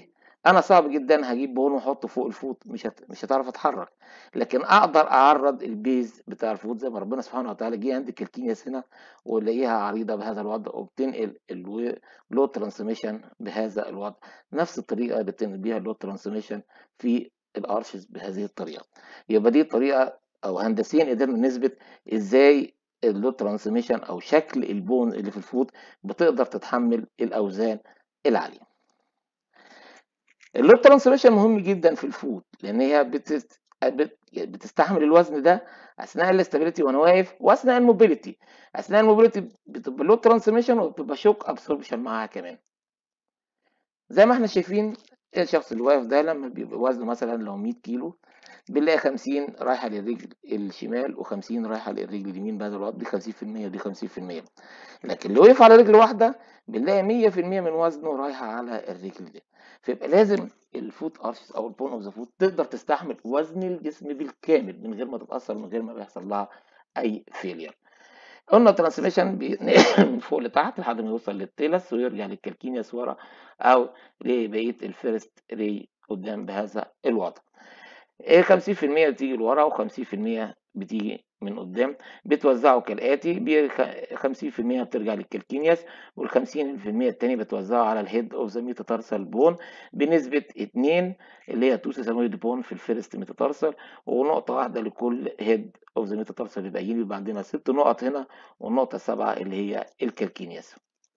انا صعب جدا هجيب بون واحطه فوق الفوت مش هت... مش هتعرف اتحرك لكن اقدر اعرض البيز بتاع الفوت زي ما ربنا سبحانه وتعالى جه عند الكالكينياس هنا ولاقيها عريضه بهذا الوضع وبتنقل اللو ترانسميشن بهذا الوضع نفس الطريقه اللي بتنقل بيها اللو ترانسميشن في الارشز بهذه الطريقه يبقى دي طريقه او هندسيا قدرنا نثبت ازاي اللو ترانسميشن او شكل البون اللي في الفوت بتقدر تتحمل الاوزان العاليه اللود ترانسليشن مهم جدا في الفود لان هي بتست... بتستحمل الوزن ده اثناء الاستابيليتي وانا واقف واثناء الموبيليتي اثناء الموبيليتي بتبقى لود ترانسميشن وبتبقى شوك ابسوربشن معاها كمان زي ما احنا شايفين الشخص اللي واقف ده لما بيبقى وزنه مثلا لو 100 كيلو بنلاقي 50 رايحه للرجل الشمال و50 رايحه للرجل اليمين بهذا الوقت دي 50% ودي 50% لكن اللي وقف على رجل واحده بنلاقي 100% من وزنه رايحه على الرجل دي فيبقى لازم الفوت ارشز او البون اوف ذا فوت تقدر تستحمل وزن الجسم بالكامل من غير ما تتاثر من غير ما بيحصل لها اي فيلير قلنا الترانسميشن من فوق لتحت لحد ما يوصل للتيلس ويرجع للكالكينياس ورا او لبقيه الفيرست ري قدام بهذا الوضع 50% بتيجي لورا و50% بتيجي من قدام بتوزعه كالآتي 50% بترجع للكالكينياس وال50% التاني بتوزعه على الهيد اوف ذا ميتاتارسال بون بنسبة 2 اللي هي 2 سيسامويد بون في الفيرست ميتاتارسال ونقطة واحدة لكل هيد اوف ذا ميتاتارسال الباقيين يبقى عندنا ست نقط هنا والنقطة السابعة اللي هي الكالكينياس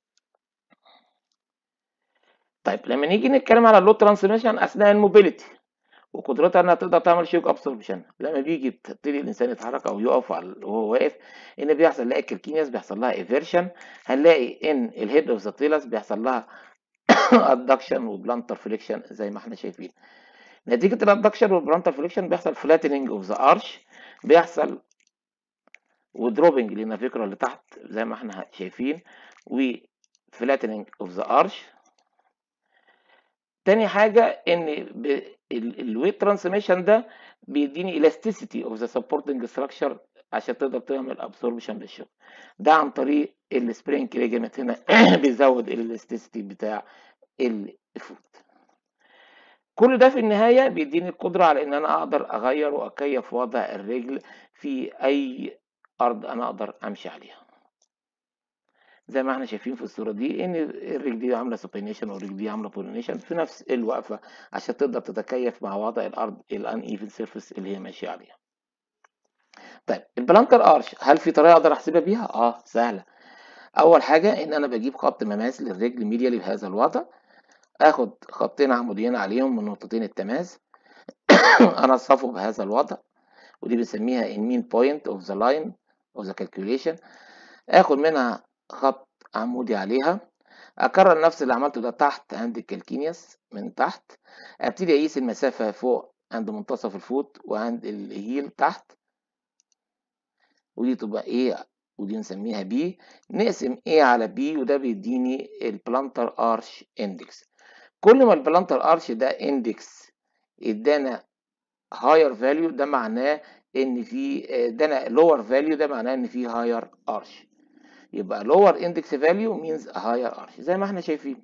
طيب لما نيجي نتكلم على اللود ترانسميشن اثناء الموبيليتي وقدرتها انها تقدر تعمل شيك ابسوربشن لما بيجي يبتدي الانسان يتحرك او يقف وهو واقف ان بيحصل نلاقي الكالكينياس بيحصل لها ايفيرشن هنلاقي ان الهيد اوف ذا تيلس بيحصل لها ادكشن وبلانتر فليكشن زي ما احنا شايفين نتيجه الادكشن والبلانتر فليكشن بيحصل فلاتننج اوف ذا ارش بيحصل ودروبنج للنافيكرا اللي تحت زي ما احنا شايفين وفلاتننج اوف ذا ارش تاني حاجة إن الويت ترانسميشن ده بيديني elasticity of the supporting structure عشان تقدر تعمل absorption للشغل ده عن طريق السبرينج ليجمنت هنا بيزود الالاستيسيتي بتاع الفوت كل ده في النهاية بيديني القدرة على إن أنا أقدر أغير وأكيف وضع الرجل في أي أرض أنا أقدر أمشي عليها زي ما احنا شايفين في الصورة دي ان الرجل دي عاملة سوبينيشن والرجل دي عاملة بولينيشن في نفس الوقفة عشان تقدر تتكيف مع وضع الارض الان ايفن سيرفيس اللي هي ماشية عليها طيب البلانتر ارش هل في طريقة اقدر احسبها بيها؟ اه سهلة اول حاجة ان انا بجيب خط مماس للرجل ميديالي بهذا الوضع اخد خطين عموديين عليهم من نقطتين التماس انصفه بهذا الوضع ودي بنسميها المين بوينت اوف ذا لاين اوف ذا كالكوليشن اخد منها خط عمودي عليها اكرر نفس اللي عملته ده تحت عند الكالكينياس من تحت ابتدي اقيس المسافة فوق عند منتصف الفوت وعند الهيل تحت ودي تبقى A ودي نسميها B نقسم A على B وده بيديني البلانتر ارش اندكس كل ما البلانتر ارش ده اندكس ادانا هاير فاليو ده معناه ان في ادانا لور فاليو ده معناه ان في هاير ارش يبقى lower index value means a higher arch زي ما احنا شايفين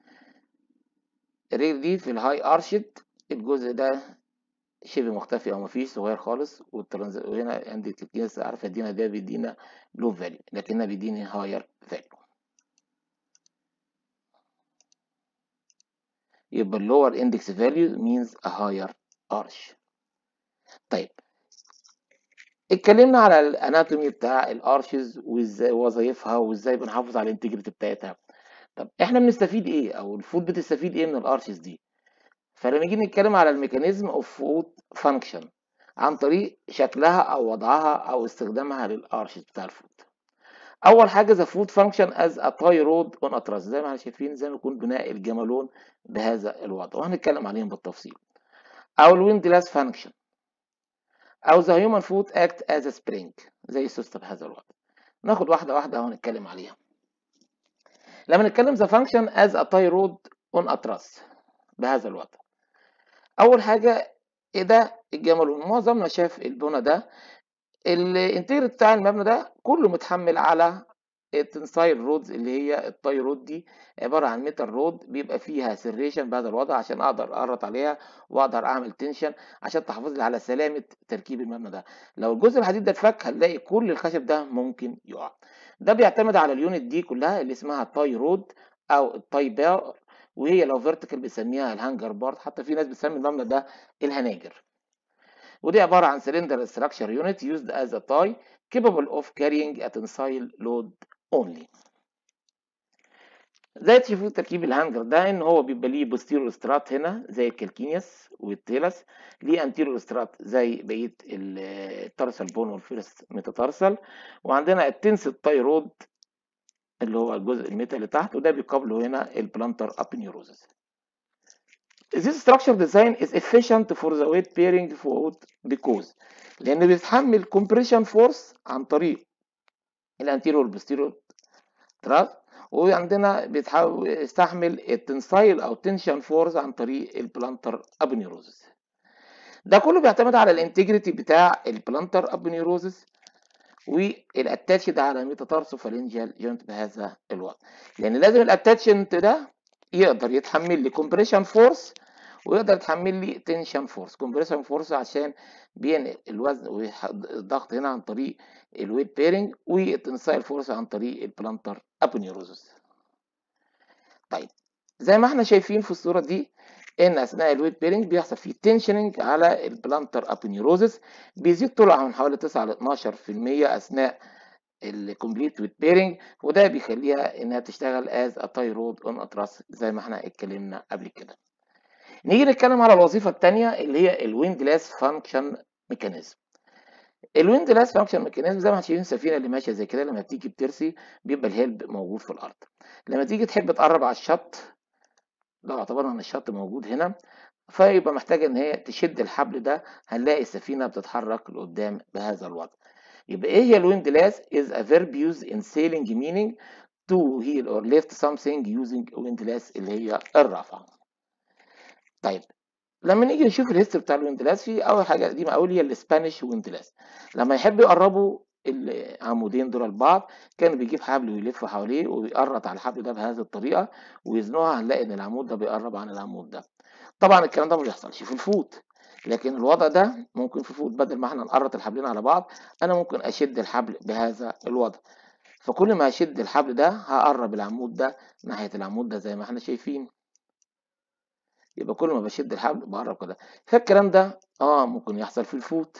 الريل دي في الهاي ارشد الجزء ده شبه مختفي او مفيش صغير خالص والترانز وهنا عندي الكيس عارفه ادينا ده بيدينا لو فاليو لكنها بيديني هاير فاليو يبقى اللور اندكس فاليو means a higher arch طيب اتكلمنا على الاناتومي بتاع الارشز وازاي وظايفها وازاي بنحافظ على الانتجريتي بتاعتها طب احنا بنستفيد ايه او الفود بتستفيد ايه من الارشز دي فلما نيجي نتكلم على الميكانيزم اوف فود فانكشن عن طريق شكلها او وضعها او استخدامها للارشز بتاع الفود اول حاجه ذا فود فانكشن از ا تاي رود اون اتراس زي ما احنا شايفين زي ما يكون بناء الجمالون بهذا الوضع وهنتكلم عليهم بالتفصيل او الويند لاس فانكشن او the human foot act as a spring زي السوستة بهذا الوضع ناخد واحدة واحدة ونتكلم عليها لما نتكلم the function as a tie rod on a truss بهذا الوضع أول حاجة إيه ده الجمل معظمنا شاف البنى ده الانتير بتاع المبنى ده كله متحمل على التنسايل رودز اللي هي التاي رود دي عبارة عن ميتال رود بيبقى فيها سيريشن بهذا الوضع عشان اقدر اقرط عليها واقدر اعمل تنشن عشان تحافظ لي على سلامة تركيب المبنى ده لو الجزء الحديد ده اتفك هنلاقي كل الخشب ده ممكن يقع ده بيعتمد على اليونت دي كلها اللي اسمها التاي رود او التاي بار وهي لو فيرتيكال بنسميها الهانجر بارت حتى في ناس بتسمي المبنى ده الهناجر ودي عبارة عن cylinder structure unit used as a tie capable of carrying a tensile load only. زي تشوفوا تركيب الهانجر ده ان هو بيبقى ليه posterior strut هنا زي الكالكينيوس والتيلس ليه anterior strut زي بقيه الترسل بون والفيرست ميتاترسل وعندنا التنس تاي رود اللي هو الجزء الميتا اللي تحت وده بيقابله هنا البلانتر ابنيوروزس This structure design is efficient for the weight bearing foot because لأن بيتحمل compression force عن طريق الانتيريور والبوستيريور تراس وعندنا بيستحمل التنسايل او تنشن فورس عن طريق البلانتر ابنيوروزس ده كله بيعتمد على الانتجريتي بتاع البلانتر ابنيوروزس والاتاتش ده على ميتاتارسوفالنجال جوينت بهذا الوضع لان لازم الاتاتشنت ده يقدر يتحمل لي كومبريشن فورس ويقدر يتحمل لي تنشن فورس كومبريشن فورس عشان بينقل الوزن والضغط هنا عن طريق الويت بيرنج والتنسايل فورس عن طريق البلانتر ابنيوروزس طيب زي ما احنا شايفين في الصوره دي ان اثناء الويت بيرنج بيحصل فيه تنشننج على البلانتر ابنيوروزس بيزيد طلعه من حوالي 9 ل 12% اثناء الكومبليت ويت بيرنج وده بيخليها انها تشتغل از ا تاي رود اون اتراس زي ما احنا اتكلمنا قبل كده نيجي نتكلم على الوظيفه الثانيه اللي هي الويند لاس فانكشن ميكانيزم الويند لاس فانكشن ميكانيزم زي ما احنا شايفين السفينه اللي ماشيه زي كده لما بتيجي بترسي بيبقى الهيلب موجود في الارض لما تيجي تحب تقرب على الشط لو اعتبرنا ان الشط موجود هنا فيبقى محتاجه ان هي تشد الحبل ده هنلاقي السفينه بتتحرك لقدام بهذا الوضع يبقى ايه هي الويند لاس is a verb used in sailing meaning to heal or lift something using windlass اللي هي الرفع طيب لما نيجي نشوف الهيستوري بتاع الويندلاس في اول حاجه قديمه قوي هي الاسبانيش ويندلاس لما يحبوا يقربوا العمودين دول لبعض كانوا بيجيب حبل ويلف حواليه ويقرط على الحبل ده بهذه الطريقه ويزنوها هنلاقي ان العمود ده بيقرب عن العمود ده طبعا الكلام ده ما بيحصلش في الفوت لكن الوضع ده ممكن في فوت بدل ما احنا نقرط الحبلين على بعض انا ممكن اشد الحبل بهذا الوضع فكل ما اشد الحبل ده هقرب العمود ده ناحيه العمود ده زي ما احنا شايفين يبقى كل ما بشد الحبل بقرب كده فالكلام ده اه ممكن يحصل في الفوت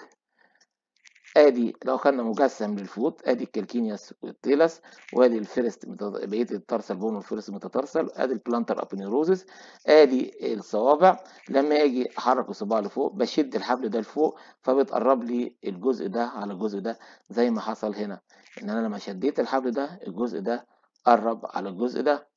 ادي لو خدنا مجسم للفوت ادي الكالكينياس والتيلس وادي الفيرست بقيه الترسل بون والفيرست متترسل ادي البلانتر ابنيروزس ادي الصوابع لما اجي احرك الصباع لفوق بشد الحبل ده لفوق فبتقرب لي الجزء ده على الجزء ده زي ما حصل هنا ان انا لما شديت الحبل ده الجزء ده قرب على الجزء ده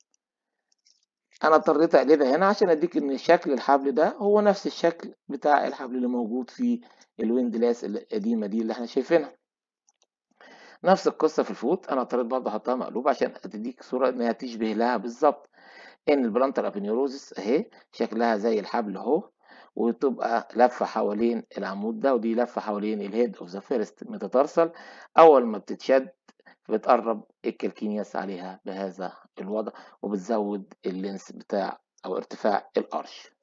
انا اضطريت اقلبها هنا عشان اديك ان شكل الحبل ده هو نفس الشكل بتاع الحبل اللي موجود في الويندلاس القديمه دي اللي احنا شايفينها نفس القصه في الفوت انا اضطريت برضه احطها مقلوبه عشان اديك صوره انها تشبه لها بالظبط ان البلانتر ابنيوروزس اهي شكلها زي الحبل اهو وتبقى لفه حوالين العمود ده ودي لفه حوالين الهيد اوف ذا فيرست ميتاتارسل اول ما بتتشد بتقرب الكالكينياس عليها بهذا الوضع وبتزود اللينس بتاع او ارتفاع القرش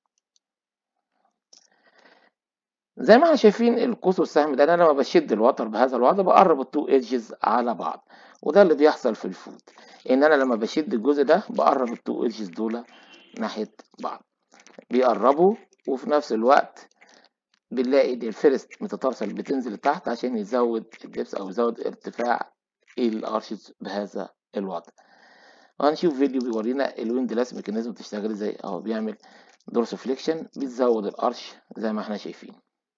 زي ما احنا شايفين القوس والسهم ده انا لما بشد الوتر بهذا الوضع بقرب التو ايدجز على بعض وده اللي بيحصل في الفوت ان انا لما بشد الجزء ده بقرب التو ايدجز دول ناحيه بعض بيقربوا وفي نفس الوقت بنلاقي دي الفيرست متترسل بتنزل لتحت عشان يزود الدبس او يزود ارتفاع الارشز بهذا الوضع وهنشوف فيديو بيورينا الويندلاس ميكانيزم بتشتغل ازاي اهو بيعمل دورس فليكشن بتزود الارش زي ما احنا شايفين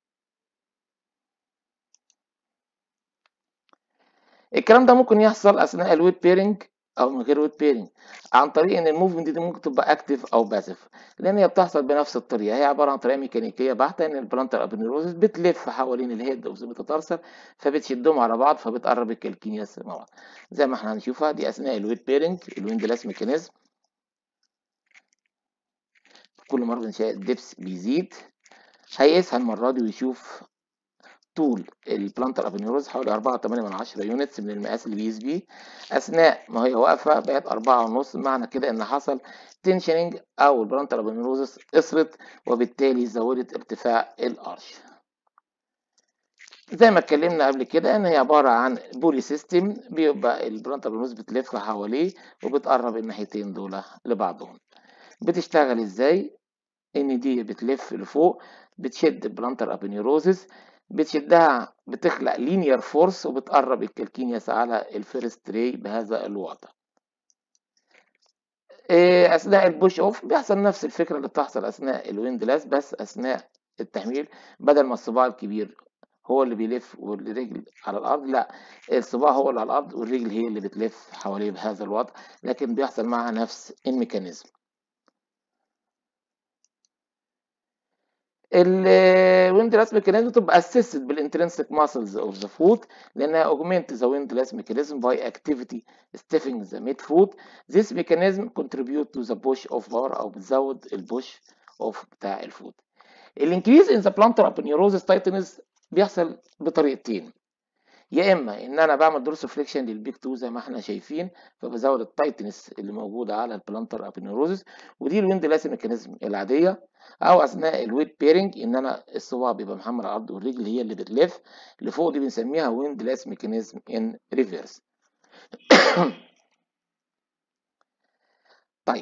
الكلام ده ممكن يحصل اثناء الويت بيرنج او من غير ويت بيرنج عن طريق ان الموفمنت دي ممكن تبقى اكتف او باسف لان هي بتحصل بنفس الطريقه هي عباره عن طريقه ميكانيكيه بحته ان البلانتر ابنيروزس بتلف حوالين الهيد اوف ذا ميتاتارسل فبتشدهم على بعض فبتقرب الكالكينياس مع بعض زي ما احنا هنشوفها دي اثناء الويت بيرنج الويندلاس ميكانيزم كل مره بنشاء الدبس بيزيد هيقيسها المره دي ويشوف طول البلانتر ابنيوروز حوالي 4.8 من 10 يونتس من المقاس اللي بيقيس بيه اثناء ما هي واقفه بقت 4.5 معنى كده ان حصل تنشننج او البلانتر ابنيوروز قصرت وبالتالي زودت ارتفاع الارش زي ما اتكلمنا قبل كده ان هي عباره عن بولي سيستم بيبقى البلانتر ابنيوروز بتلف حواليه وبتقرب الناحيتين دول لبعضهم بتشتغل ازاي ان دي بتلف لفوق بتشد البلانتر ابنيوروزس بتشدها بتخلق لينير فورس وبتقرب الكالكينياس على الفيرست تري بهذا الوضع اثناء البوش اوف بيحصل نفس الفكره اللي بتحصل اثناء الويندلاس بس اثناء التحميل بدل ما الصباع الكبير هو اللي بيلف والرجل على الارض لا الصباع هو اللي على الارض والرجل هي اللي بتلف حواليه بهذا الوضع لكن بيحصل معها نفس الميكانيزم الويندلاس ميكانيزم تبقى اسيستد بالانترنسك ماسلز اوف ذا فوت لانها augment the windlass mechanism by activity stiffening the mid foot this mechanism contribute to the push of power او بتزود البوش اوف بتاع الفوت الانكريز in the plantar aponeurosis tightness بيحصل بطريقتين يا اما ان انا بعمل دورس فليكشن للبيك 2 زي ما احنا شايفين فبزود التايتنس اللي موجوده على البلانتر ابنيوروزس ودي الويند لاس ميكانيزم العاديه او اثناء الويت بيرنج ان انا الصباع بيبقى محمل على الارض والرجل هي اللي بتلف لفوق دي بنسميها ويند لاس ميكانيزم ان ريفيرس طيب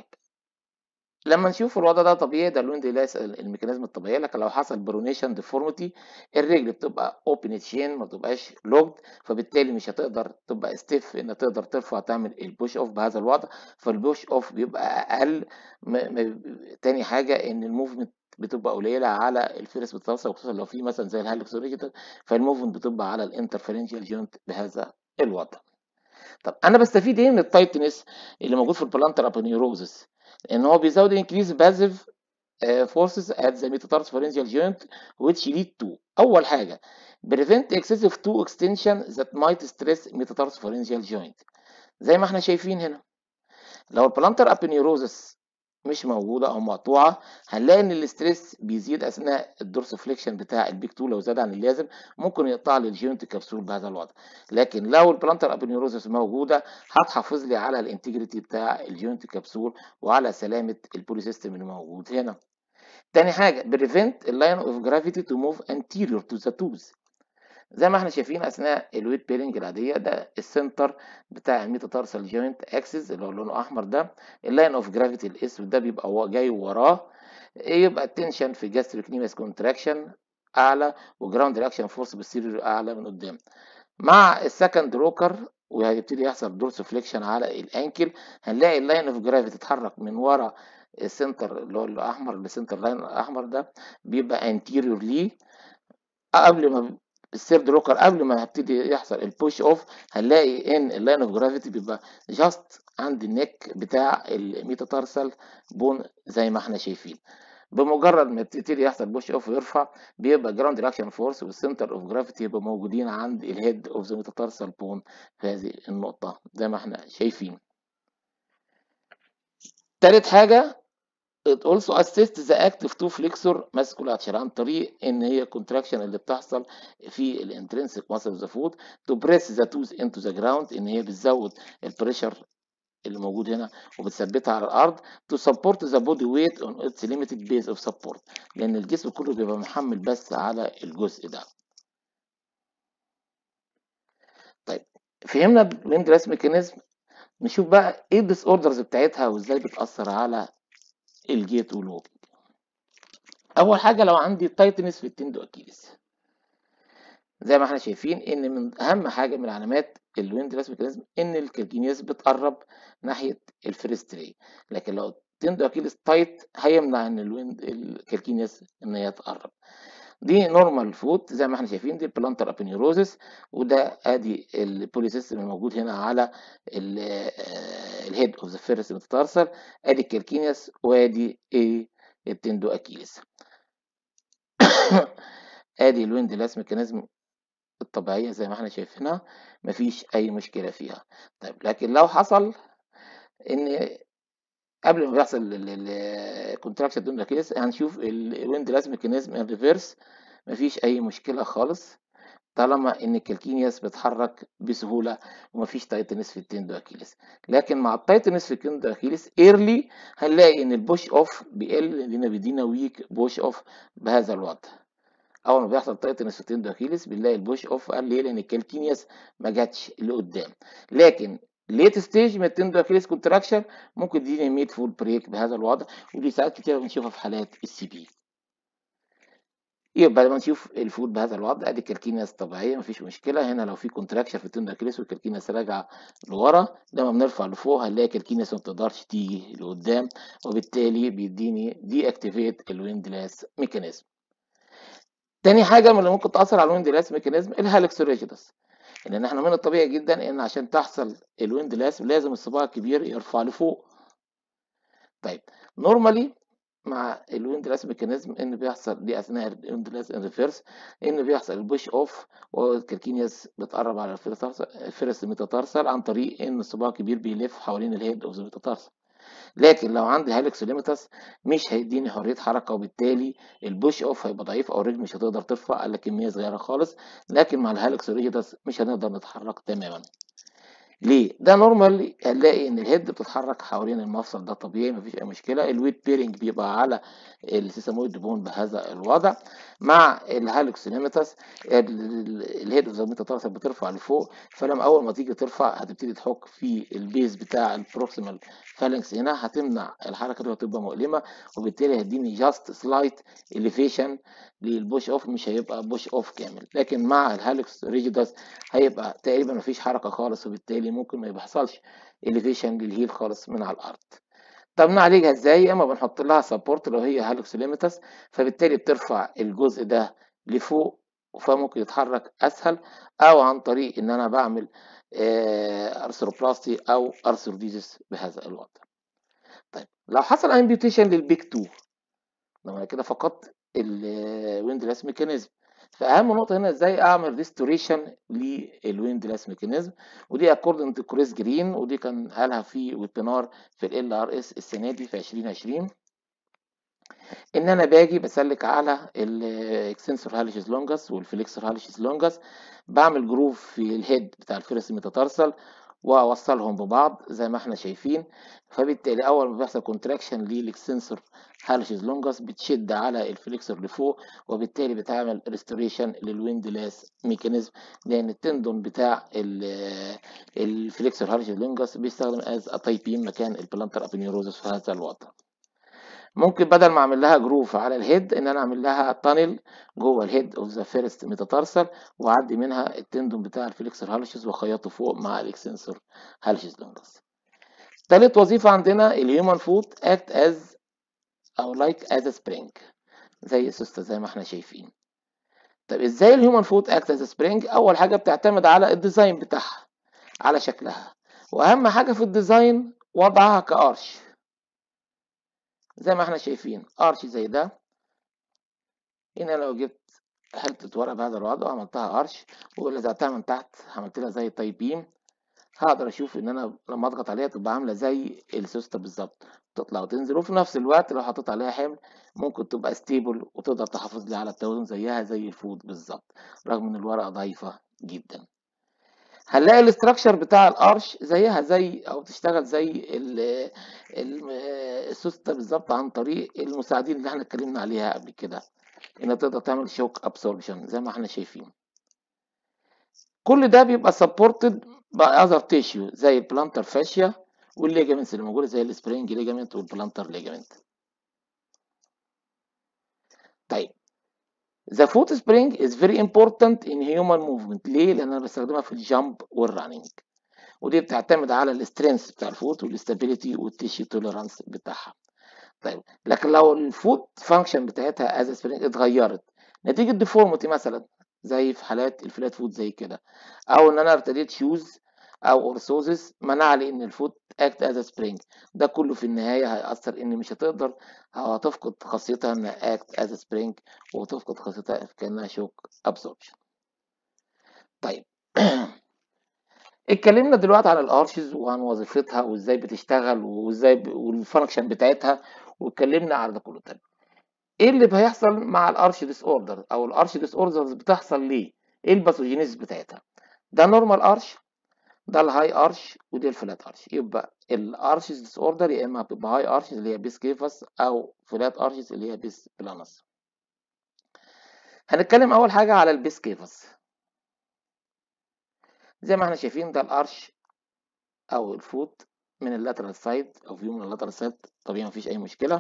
لما نشوف الوضع ده طبيعي ده الويند لاس الميكانيزم الطبيعي لكن لو حصل برونيشن ديفورميتي الرجل بتبقى اوبن تشين ما بتبقاش لوجد فبالتالي مش هتقدر تبقى ستيف ان تقدر ترفع تعمل البوش اوف بهذا الوضع فالبوش اوف بيبقى اقل م... م... تاني حاجه ان الموفمنت بتبقى قليله على الفيرس بتتوصل وخصوصا لو في مثلا زي الهالكس اوريجيتال فالموفمنت بتبقى على الانترفيرنشال جوينت بهذا الوضع طب انا بستفيد ايه من التايتنس اللي موجود في البلانتر ابونيوروزس ان هو بيزود increase passive uh, forces at the metatarsopharyngeal joint which lead to اول حاجه prevent excessive toe extension that might stress metatarsopharyngeal joint زي ما احنا شايفين هنا لو البلانتر ابنيوروزس مش موجوده او مقطوعه هنلاقي ان الاستريس بيزيد اثناء الدورسفليكشن بتاع البيك 2 لو زاد عن اللازم ممكن يقطع لي الجوينت كبسول بهذا الوضع لكن لو البلانتر ابنيوروزس موجوده هتحافظ لي على الانتجريتي بتاع الجوينت كبسول وعلى سلامه البولي سيستم اللي موجود هنا تاني حاجه بريفنت اللاين اوف جرافيتي تو موف anterior تو ذا توز زي ما احنا شايفين اثناء الويت بيرنج العاديه ده السنتر بتاع الميتاتارسال جوينت اكسس اللي هو لونه احمر ده اللاين اوف جرافيتي الاسود ده بيبقى جاي وراه يبقى التنشن في جاستريك نيمس كونتراكشن اعلى وجراوند رياكشن فورس بالسيريور اعلى من قدام مع السكند روكر وهيبتدي يحصل دورس فليكشن على الانكل هنلاقي اللاين اوف جرافيتي اتحرك من ورا السنتر اللي هو الاحمر السنتر لاين الاحمر ده بيبقى انتيريور ليه قبل ما السيرد روكر قبل ما هبتدي يحصل البوش اوف هنلاقي ان اللاين اوف جرافيتي بيبقى جاست عند النك بتاع الميتاتارسال بون زي ما احنا شايفين بمجرد ما تبتدي يحصل بوش اوف ويرفع بيبقى جراوند رياكشن فورس والسنتر اوف جرافيتي يبقى موجودين عند الهيد اوف ذا ميتاتارسال بون في هذه النقطه زي ما احنا شايفين تالت حاجه it also assists the active two flexor musculature عن طريق ان هي contraction اللي بتحصل في الانترنسك muscle of the foot to press the toes into the ground ان هي بتزود البريشر اللي موجود هنا وبتثبتها على الارض to support the body weight on its limited base of support لان الجسم كله بيبقى محمل بس على الجزء ده طيب فهمنا الويندلاس ميكانيزم نشوف بقى ايه الديس اوردرز بتاعتها وازاي بتاثر على الجيت والووكينج اول حاجه لو عندي تايتنس في التندو اكيليس زي ما احنا شايفين ان من اهم حاجه من علامات الويندلاس ميكانيزم ان الكالكينياس بتقرب ناحيه الفريستري لكن لو التندو اكيليس تايت هيمنع ان الويند الكالكينياس ان هي تقرب دي نورمال فوت زي ما احنا شايفين دي البلانتر ابنيوروزس وده ادي البولي سيستم الموجود هنا على الهيد اوف ذا فيرست ميتاتارسل ادي الكالكينياس وادي ايه التندو اكيليس ادي الويندلاس ميكانيزم الطبيعيه زي ما احنا شايفينها مفيش اي مشكله فيها طيب لكن لو حصل ان قبل ما بيحصل الكونتراكشن دون اكيليس هنشوف الويندلاس ميكانيزم ان ريفيرس مفيش اي مشكله خالص طالما ان الكالكينياس بيتحرك بسهوله ومفيش تايتنس في التندو اكيلس لكن مع التايتنس في التندو اكيلس ايرلي هنلاقي ان البوش اوف بيقل لان بيدينا ويك بوش اوف بهذا الوضع اول ما بيحصل تايتنس في التندو اكيلس بنلاقي البوش اوف قل ليه لان الكالكينياس ما جاتش لقدام لكن ليت ستيج من التندو اكيلس كونتراكشن ممكن تديني ميد فول بريك بهذا الوضع ودي ساعات كتير بنشوفها في حالات السي بي يبقى لما نشوف الفود بهذا الوضع ادي الكالكينياس طبيعيه مفيش مشكله هنا لو في كونتراكشن في التندر كريس والكالكينياس راجعه لورا لما بنرفع لفوق هنلاقي الكالكينياس ما بتقدرش تيجي لقدام وبالتالي بيديني دي اكتيفيت الويندلاس ميكانيزم تاني حاجه من اللي ممكن تاثر على الويندلاس ميكانيزم الهالكس ريجيدس لان احنا من الطبيعي جدا ان عشان تحصل الويندلاس لازم الصباع الكبير يرفع لفوق طيب نورمالي مع الويندلاس ميكانيزم ان بيحصل دي اثناء الويندلاس ريفيرس ان بيحصل البوش اوف والكالكينياس بتقرب على الفيرست ميتاتارسال عن طريق ان الصباع الكبير بيلف حوالين الهيد اوف ذا ميتاتارسال لكن لو عندي هالكس ليميتاس مش هيديني حريه حركه وبالتالي البوش اوف هيبقى ضعيف او الرجل مش هتقدر ترفع الا كميه صغيره خالص لكن مع الهالكس ريجيدس مش هنقدر نتحرك تماما ليه؟ ده نورمال هنلاقي ان الهيد بتتحرك حوالين المفصل ده طبيعي مفيش اي مشكله الويت بيرنج بيبقى على السيسامويد بون بهذا الوضع مع الهالكس ليميتاس الهيد اوف ذا ميتاتارسال بترفع لفوق فلما اول ما تيجي ترفع هتبتدي تحك في البيز بتاع البروكسيمال فالنكس هنا هتمنع الحركه دي وتبقى مؤلمه وبالتالي هيديني جاست سلايت اليفيشن للبوش اوف مش هيبقى بوش اوف كامل لكن مع الهالكس ريجيدس هيبقى تقريبا مفيش حركه خالص وبالتالي ممكن ما يحصلش اليفيشن للهيل خالص من على الارض طب نعالجها ازاي اما بنحط لها سبورت لو هي هالكس ليميتس فبالتالي بترفع الجزء ده لفوق فممكن يتحرك اسهل او عن طريق ان انا بعمل ارثروبلاستي او ارثروديزيس بهذا الوضع طيب لو حصل امبيوتيشن للبيك 2 لو انا كده فقدت الويندلاس ميكانيزم فاهم نقطه هنا ازاي اعمل ريستوريشن للويندلاس ميكانيزم ودي اكوردنج تو كريس جرين ودي كان قالها في ويبينار في ال ار اس السنه دي في 2020 ان انا باجي بسلك على الاكسنسور هاليشز لونجس والفليكسور هاليشز لونجس بعمل جروف في الهيد بتاع الفيرس ميتاتارسال واوصلهم ببعض زي ما احنا شايفين فبالتالي اول ما بيحصل كونتراكشن للاكسنسور هالشز لونجس بتشد على الفليكسور لفوق وبالتالي بتعمل ريستوريشن للويندلاس ميكانيزم لان التندون بتاع الفليكسور هالشز لونجس بيستخدم از تايبين مكان البلانتر ابينيوروزس في هذا الوضع ممكن بدل ما اعمل لها جروف على الهيد ان انا اعمل لها تانل جوه الهيد اوف ذا فيرست ميتاتارسال واعدي منها التندون بتاع الفليكسور هالشز واخيطه فوق مع الاكسنسور هالشز لونجس تالت وظيفة عندنا الهيومن فوت اكت از او لايك از سبرينج زي السوسته زي ما احنا شايفين طب ازاي الهيومن فوت اكت از سبرينج اول حاجه بتعتمد على الديزاين بتاعها على شكلها واهم حاجه في الديزاين وضعها كارش زي ما احنا شايفين ارش زي ده هنا لو جبت حته ورقه بهذا الوضع وعملتها ارش ولزقتها من تحت عملت لها زي تايب بيم هقدر اشوف ان انا لما اضغط عليها تبقى عامله زي السوسته بالظبط تطلع وتنزل وفي نفس الوقت لو حطيت عليها حمل ممكن تبقى ستيبل وتقدر تحافظ لي على التوازن زيها زي الفود بالظبط رغم ان الورقه ضعيفه جدا هنلاقي الاستراكشر بتاع الارش زيها زي او بتشتغل زي السوسته بالظبط عن طريق المساعدين اللي احنا اتكلمنا عليها قبل كده انها تقدر تعمل شوك ابسوربشن زي ما احنا شايفين كل ده بيبقى سبورتد باذر تيشيو زي البلانتر فاشيا والليجامنتس اللي موجوده زي السبرينج ليجامنت والبلانتر ليجامنت طيب The foot spring is very important in human movement ليه؟ لأن أنا بستخدمها في الجامب والرانينج ودي بتعتمد على السترينث بتاع الفوت والاستابيليتي والتيشي توليرانس بتاعها طيب لكن لو الفوت فانكشن بتاعتها از سبرينج اتغيرت نتيجة ديفورمتي مثلا زي في حالات الفلات فوت زي كده او ان انا ارتديت شوز او اورثوزس منع لي ان الفوت اكت از سبرينج ده كله في النهايه هيأثر ان مش هتقدر او هتفقد خاصيتها انها اكت از سبرينج وتفقد خاصيتها كانها شوك ابسوربشن طيب اتكلمنا دلوقتي عن الارشز وعن وظيفتها وازاي بتشتغل وازاي ب... والفانكشن بتاعتها واتكلمنا على ده كله طيب ايه اللي بيحصل مع الارش ديس اوردر او الارش ديس اوردرز بتحصل ليه ايه الباثوجينيز بتاعتها ده نورمال ارش ده الهاي ارش ودي الفلات ارش يبقى الارشز ديس اوردر يا اما بتبقى هاي ارشز اللي هي بيس كيفس او فلات ارشز اللي هي بيس بلانس هنتكلم اول حاجه على البيس كيفس زي ما احنا شايفين ده الارش او الفوت من اللاترال سايد او فيو من اللاترال سايد طبيعي مفيش اي مشكله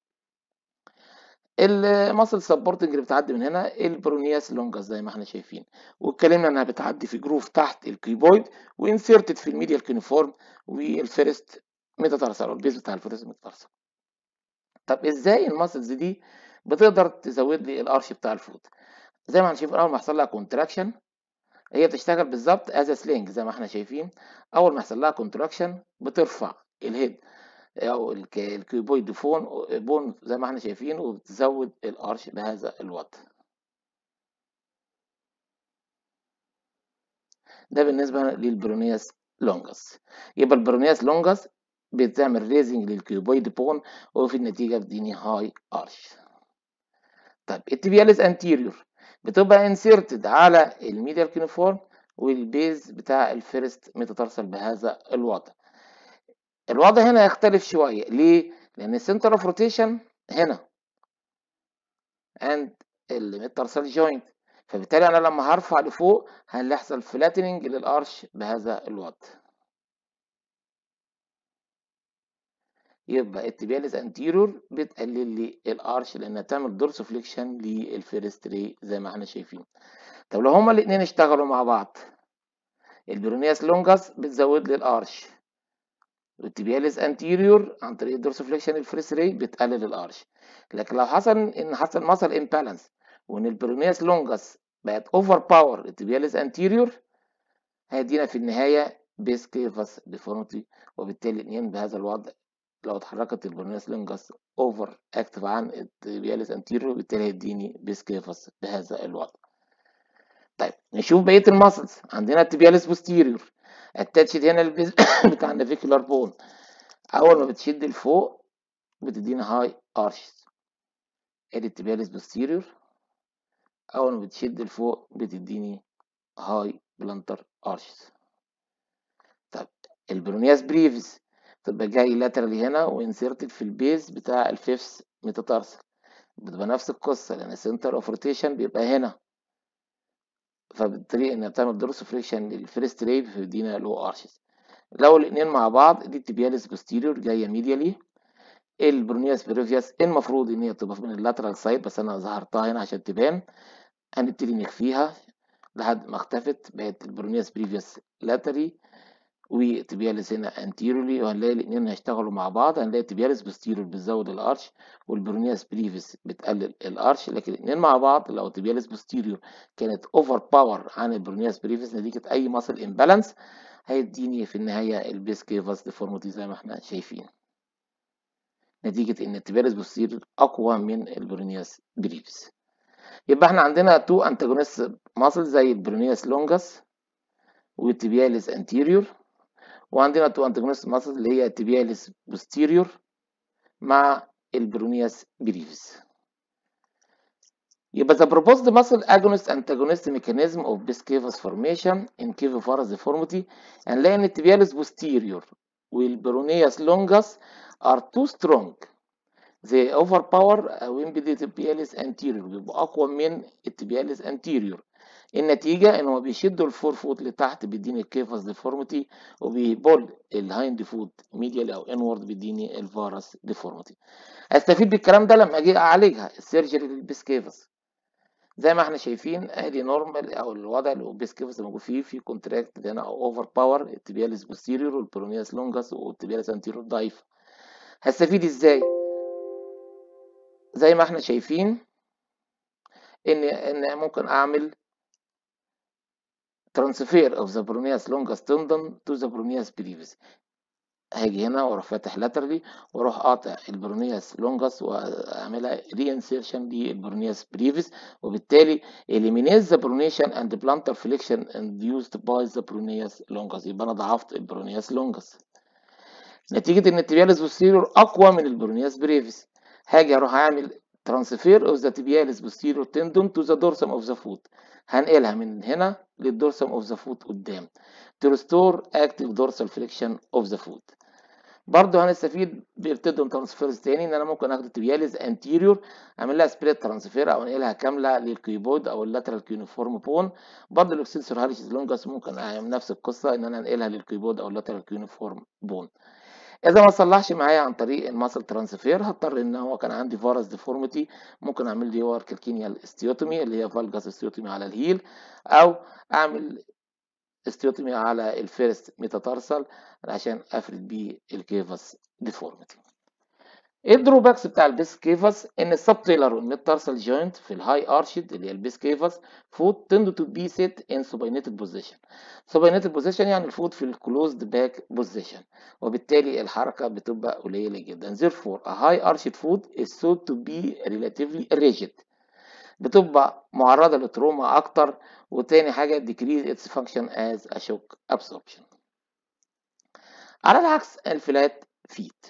الماسل سبورتنج اللي بتعدي من هنا البرونياس لونجاس زي ما احنا شايفين واتكلمنا انها بتعدي في جروف تحت الكيبويد وانسيرتد في الميديال كينيفورم والفيرست ميتاتارسال او البيز بتاع الفيرست ميتاتارسال طب ازاي الماسلز دي بتقدر تزود لي الارش بتاع الفوت زي ما احنا شايفين اول ما يحصل لها كونتراكشن هي بتشتغل بالظبط از سلينج زي ما احنا شايفين اول ما يحصل لها كونتراكشن بترفع الهيد او الكيبويد فون بون زي ما احنا شايفين وبتزود الارش بهذا الوضع ده بالنسبه للبرونياس لونجس يبقى البرونياس لونجس بتعمل ريزنج للكيوبويد بون وفي النتيجه بتديني هاي ارش طيب التبياليس انتيريور بتبقى انسيرتد على الميديال كينيفورم والبيز بتاع الفيرست ميتاتارسال بهذا الوضع الوضع هنا يختلف شويه ليه لان السنتر اوف روتيشن هنا عند الميتارسال جوينت فبالتالي انا لما هرفع لفوق هيحصل فلاتننج للارش بهذا الوضع يبقى التبياليس انتيرور بتقلل لي الارش لانها تعمل دورس فليكشن للفيرست ري زي ما احنا شايفين طب لو هما الاثنين اشتغلوا مع بعض البرونياس لونجاس بتزود لي الارش والتبياليس انتيريور عن طريق الدورس فليكشن الفريس ري بتقلل الارش لكن لو حصل ان حصل مصل امبالانس وان البرونياس لونجاس بقت اوفر باور التبياليس انتيريور هيدينا في النهايه بيس كيفاس ديفورميتي وبالتالي الاثنين بهذا الوضع لو اتحركت البرونياس لونجاس اوفر اكتف عن التبياليس انتيريور بالتالي هيديني بيس كيفاس بهذا الوضع طيب نشوف بقيه الماسلز عندنا التبياليس بوستيريور اتاتشد هنا البيز بتاع النافيكولار بون اول ما بتشد لفوق بتدينا هاي ارشز ادي التبياليس بوستيريور اول ما بتشد لفوق بتديني هاي بلانتر ارشز طب البرونياس بريفز تبقى جاي لاترالي هنا وانسيرتد في البيز بتاع الفيفث ميتاتارسل بتبقى نفس القصة لأن السنتر اوف روتيشن بيبقى هنا فبالطريقة انها بتعمل دروس فريكشن للفيرست ريب فبيدينا لو ارشز لو الاتنين مع بعض دي التبياليس بوستيريور جاية ميديالي البرونياس بريفياس المفروض ان هي تبقى من اللاترال سايد بس انا ظهرتها هنا عشان تبان هنبتدي نخفيها لحد ما اختفت بقت البرونياس بريفياس لاتري وتبياليس هنا انتيرولي وهنلاقي الاثنين هيشتغلوا مع بعض هنلاقي تبياليس بوستيريور بتزود الارش والبرونياس بريفيس بتقلل الارش لكن الاثنين مع بعض لو تبياليس بوستيريور كانت اوفر باور عن البرونياس بريفيس نتيجه اي ماسل امبالانس هيديني في النهايه البيس كيفاس ديفورميتي زي ما احنا شايفين نتيجه ان التبياليس بوستيريور اقوى من البرونياس بريفيس يبقى احنا عندنا تو انتاجونست ماسل زي البرونياس لونجاس والتبياليس انتيريور وعندنا تو انتاجونست ماسل اللي هي التبياليس بوستيريور مع البرونياس بريفيس يبقى the proposed muscle agonist antagonist mechanism of Biscavus formation in cavivarus deformity هنلاقي ان التبياليس posterior والبرونياس longus are too strong they overpower ويمبيدي التبياليس anterior بيبقوا اقوى من التبياليس anterior النتيجة ان هو بيشدوا الفور فوت لتحت بيديني الكيفاس ديفورميتي وبيبول الهايند فوت ميديال او انورد بيديني الفارس ديفورميتي استفيد بالكلام ده لما اجي اعالجها السيرجري للبيسكيفاس زي ما احنا شايفين ادي نورمال او الوضع اللي البيسكيفاس موجود فيه في كونتراكت هنا او اوفر باور التبياليس بوستيريور والبرونياس لونجاس والتبياليس انتيريور ضعيف هستفيد ازاي زي ما احنا شايفين ان ان ممكن اعمل transfer of the Brunias longus tendon to the Brunias brevis هاجي هنا واروح فاتح laterally واروح قاطع البرونياس لونجس واعملها reinsertion للبرونياس بريفيس وبالتالي eliminate the pronation and plantar flexion induced by the brunias longus يبقى انا ضعفت البرونياس لونجس نتيجة ان التبياليس بوستيريور اقوى من البرونياس بريفيس هاجي اروح اعمل transfer of the tibialis posterior tendon to the dorsum of the foot هنقلها من هنا للدورسم of the foot قدام to restore active dorsal flexion of the foot برضه هنستفيد بالتندون ترانسفيرز تاني ان انا ممكن اخد التبياليز انتيريور اعمل لها سبريت ترانسفير او انقلها كامله للكيبود او اللاترال كيونيفورم بون برضه الاكسنسور هاريشز لونجاس ممكن اعمل نفس القصه ان انا انقلها للكيبود او اللاترال كيونيفورم بون اذا ما صلحش معايا عن طريق الماسل ترانسفير هضطر ان هو كان عندي فارس ديفورميتي ممكن اعمل لي ور كالكينيال استيوتومي اللي هي فالجاس استيوتومي على الهيل او اعمل استيوتومي على الفيرست ميتاتارسال عشان افرد بيه الكيفس ديفورميتي ايه الدروباكس بتاع البيس كيفس ان السبتيلر والميتارسال جوينت في الهاي ارشد اللي هي البيس كيفس فوت تند تو بي سيت ان سوباينيتد بوزيشن سوباينيتد بوزيشن يعني الفوت في الكلوزد باك بوزيشن وبالتالي الحركه بتبقى قليله جدا therefore a high arched foot is thought to be relatively rigid بتبقى معرضة لتروما أكتر وتاني حاجة decrease its function as a shock absorption على العكس الفلات فيت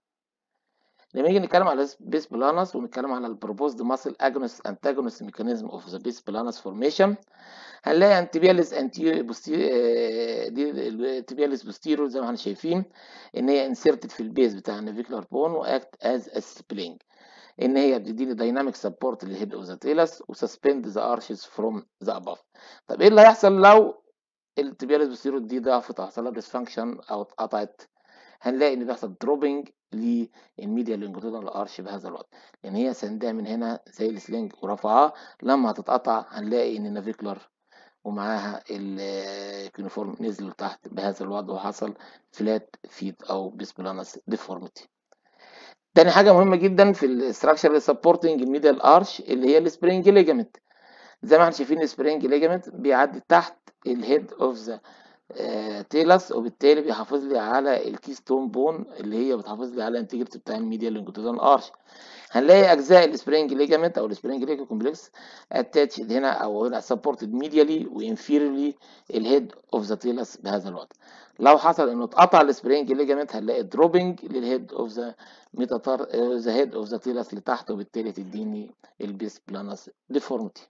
لما نيجي نتكلم على بيس بلانس ونتكلم على البروبوزد ماسل اجونست انتاجونست ميكانيزم اوف ذا بيس بلانس فورميشن هنلاقي انتيبياليز انتي بوستي دي الانتيبياليز بوستيرو زي ما احنا شايفين ان هي انسيرتد في البيز بتاع النافيكولار بون واكت از سبلينج ان هي بتديني دايناميك سبورت للهيد اوف ذا تيلس وسسبند ذا ارشز فروم ذا اباف طب ايه اللي هيحصل لو التبياليس بوستيرو دي ضعفت حصل لها ديسفانكشن او اتقطعت هنلاقي ان بيحصل دروبنج للميديا لونجيتودنال ارش بهذا الوقت لان هي سندها من هنا زي السلنج ورفعها لما هتتقطع هنلاقي ان النافيكولار ومعاها الكيونيفورم نزل لتحت بهذا الوضع وحصل فلات فيت او بيسبلانس ديفورميتي تاني حاجة مهمة جدا في الاستراكشر اللي سبورتنج الميديال ارش اللي هي السبرينج ليجامنت زي ما احنا شايفين السبرينج ليجامنت بيعدي تحت الهيد اوف ذا تيلس وبالتالي بيحافظ لي على الكيستون بون اللي هي بتحافظ لي على الانتجريتي بتاع الميديال لونجيتودنال ارش هنلاقي اجزاء السبرينج ليجامنت او السبرينج ليجامنت كومبلكس اتاتشد هنا او هنا سبورتد ميديالي وانفيرلي الهيد اوف ذا تيلس بهذا الوقت لو حصل انه اتقطع السبرينج ليجامنت هنلاقي دروبنج للهيد اوف ذا ميتاتار ذا هيد اوف ذا تيلس لتحت وبالتالي تديني البيس بلانس ديفورميتي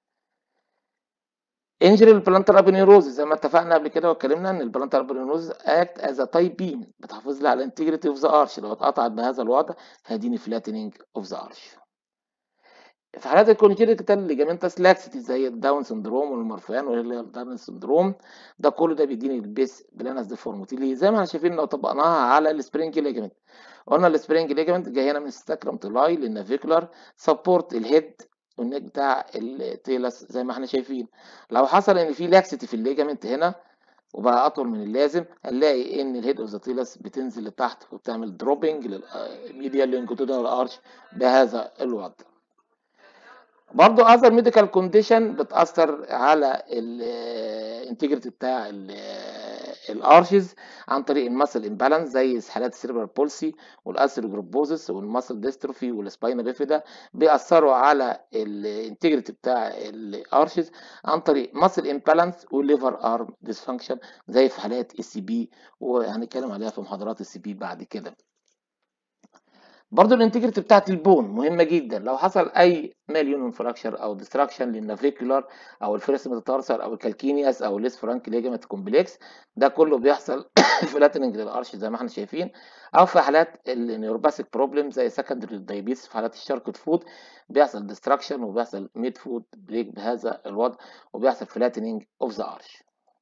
انجري البلانتر ابنيروز زي ما اتفقنا قبل كده واتكلمنا ان البلانتر ابنيروز اكت از تايب بيم بتحافظ لي على الانتجريتي اوف ذا ارش لو اتقطعت بهذا الوضع هيديني فلاتنينج اوف ذا ارش في حالات الكونجينيتال ليجامنتس لاكسيتي زي الداون سندروم والمرفان والداون سندروم ده كله ده بيديني البيس بلانس ديفورميتي ليه زي ما احنا شايفين لو طبقناها على السبرينج ليجامنت قلنا السبرينج ليجامنت جاي هنا من الساكرم تولاي للنافيكولار سبورت الهيد والنيك بتاع التيلس زي ما احنا شايفين لو حصل ان في لاكسيتي في الليجامنت هنا وبقى اطول من اللازم هنلاقي ان الهيد اوف ذا تيلس بتنزل لتحت وبتعمل دروبنج للميديال لونجيتودنال ارش بهذا الوضع برضو اذر ميديكال كونديشن بتاثر على الانتجريتي بتاع الارشز عن طريق المسل امبالانس زي حالات السيربرال بولسي والاثيروجروبوزس والمسل ديستروفي والسباينا بيفيدا بيأثروا على الانتجريتي بتاع الارشز عن طريق مسل امبالانس والليفر ارم ديسفانكشن زي في حالات السي بي وهنتكلم عليها في محاضرات السي بي بعد كده برضو الانتجريتي بتاعت البون مهمة جدا لو حصل اي ماليون فراكشر او ديستراكشن للنافيكولار او الفيرست ميتاتارسال او الكالكينياس او الليس فرانك ليجامنت كومبلكس ده كله بيحصل فلاتننج للارش زي ما احنا شايفين او في حالات النيوروباثيك بروبلم زي سكندري للدايبيتس في حالات الشاركت فود بيحصل ديستراكشن وبيحصل ميد فود بريك بهذا الوضع وبيحصل فلاتننج اوف ذا ارش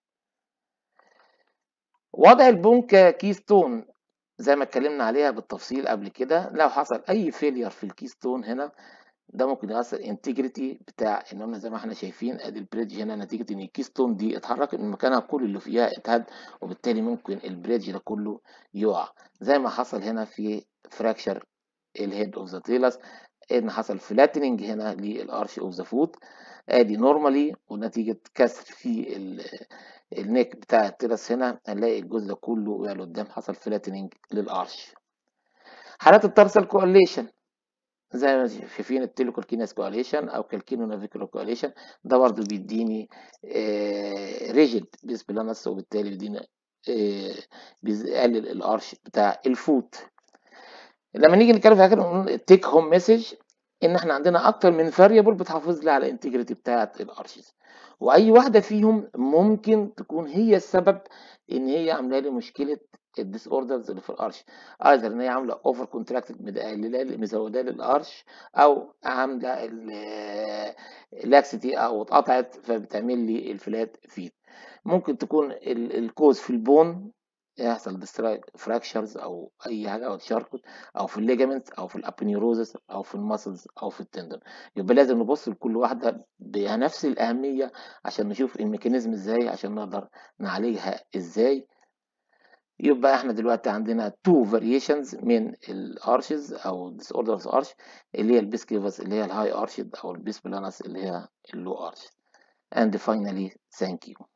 وضع البون ككيستون زي ما اتكلمنا عليها بالتفصيل قبل كده لو حصل اي فيلير في الكيستون هنا ده ممكن يأثر انتجريتي بتاع ان قلنا زي ما احنا شايفين ادي البريدج هنا نتيجه ان الكيستون دي اتحركت من مكانها كل اللي فيها اتهد وبالتالي ممكن البريدج ده كله يقع زي ما حصل هنا في فراكشر الهيد اوف ذا تيلس ان حصل فلاتننج هنا للارش اوف ذا فوت ادي نورمالي ونتيجه كسر في النيك بتاع الترس هنا هنلاقي الجزء ده كله وقع لقدام حصل فلاتننج للارش حالات الترسل كواليشن زي ما شايفين التيلوكالكيناس كواليشن او كالكينو نافيكولو كواليشن ده برضه بيديني آه ريجيد بيس بلانس وبالتالي بيديني آه بيقلل الارش بتاع الفوت لما نيجي نتكلم في حاجه نقول تيك هوم مسج ان احنا عندنا اكتر من فاريبل بتحافظ لي على الانتجريتي بتاعه الارشز واي واحده فيهم ممكن تكون هي السبب ان هي عامله لي مشكله الديس اوردرز اللي في الارش ايذر ان هي عامله اوفر كونتراكتد مقلله مزوده لي الارش او عامله لاكسيتي او اتقطعت فبتعمل لي الفلات فيد ممكن تكون الكوز في البون يحصل فراكشرز او اي حاجه او تشاركت او في الليجامنت او في الابنيوروزس او في الماسلز او في التندون يبقى لازم نبص لكل واحده بنفس الاهميه عشان نشوف الميكانيزم ازاي عشان نقدر نعالجها ازاي يبقى احنا دلوقتي عندنا تو فاريشنز من الارشز او ديس اوردرز ارش اللي هي البيسكيفس اللي هي الهاي ارشد او البيس بلانس اللي هي اللو ارش and finally thank you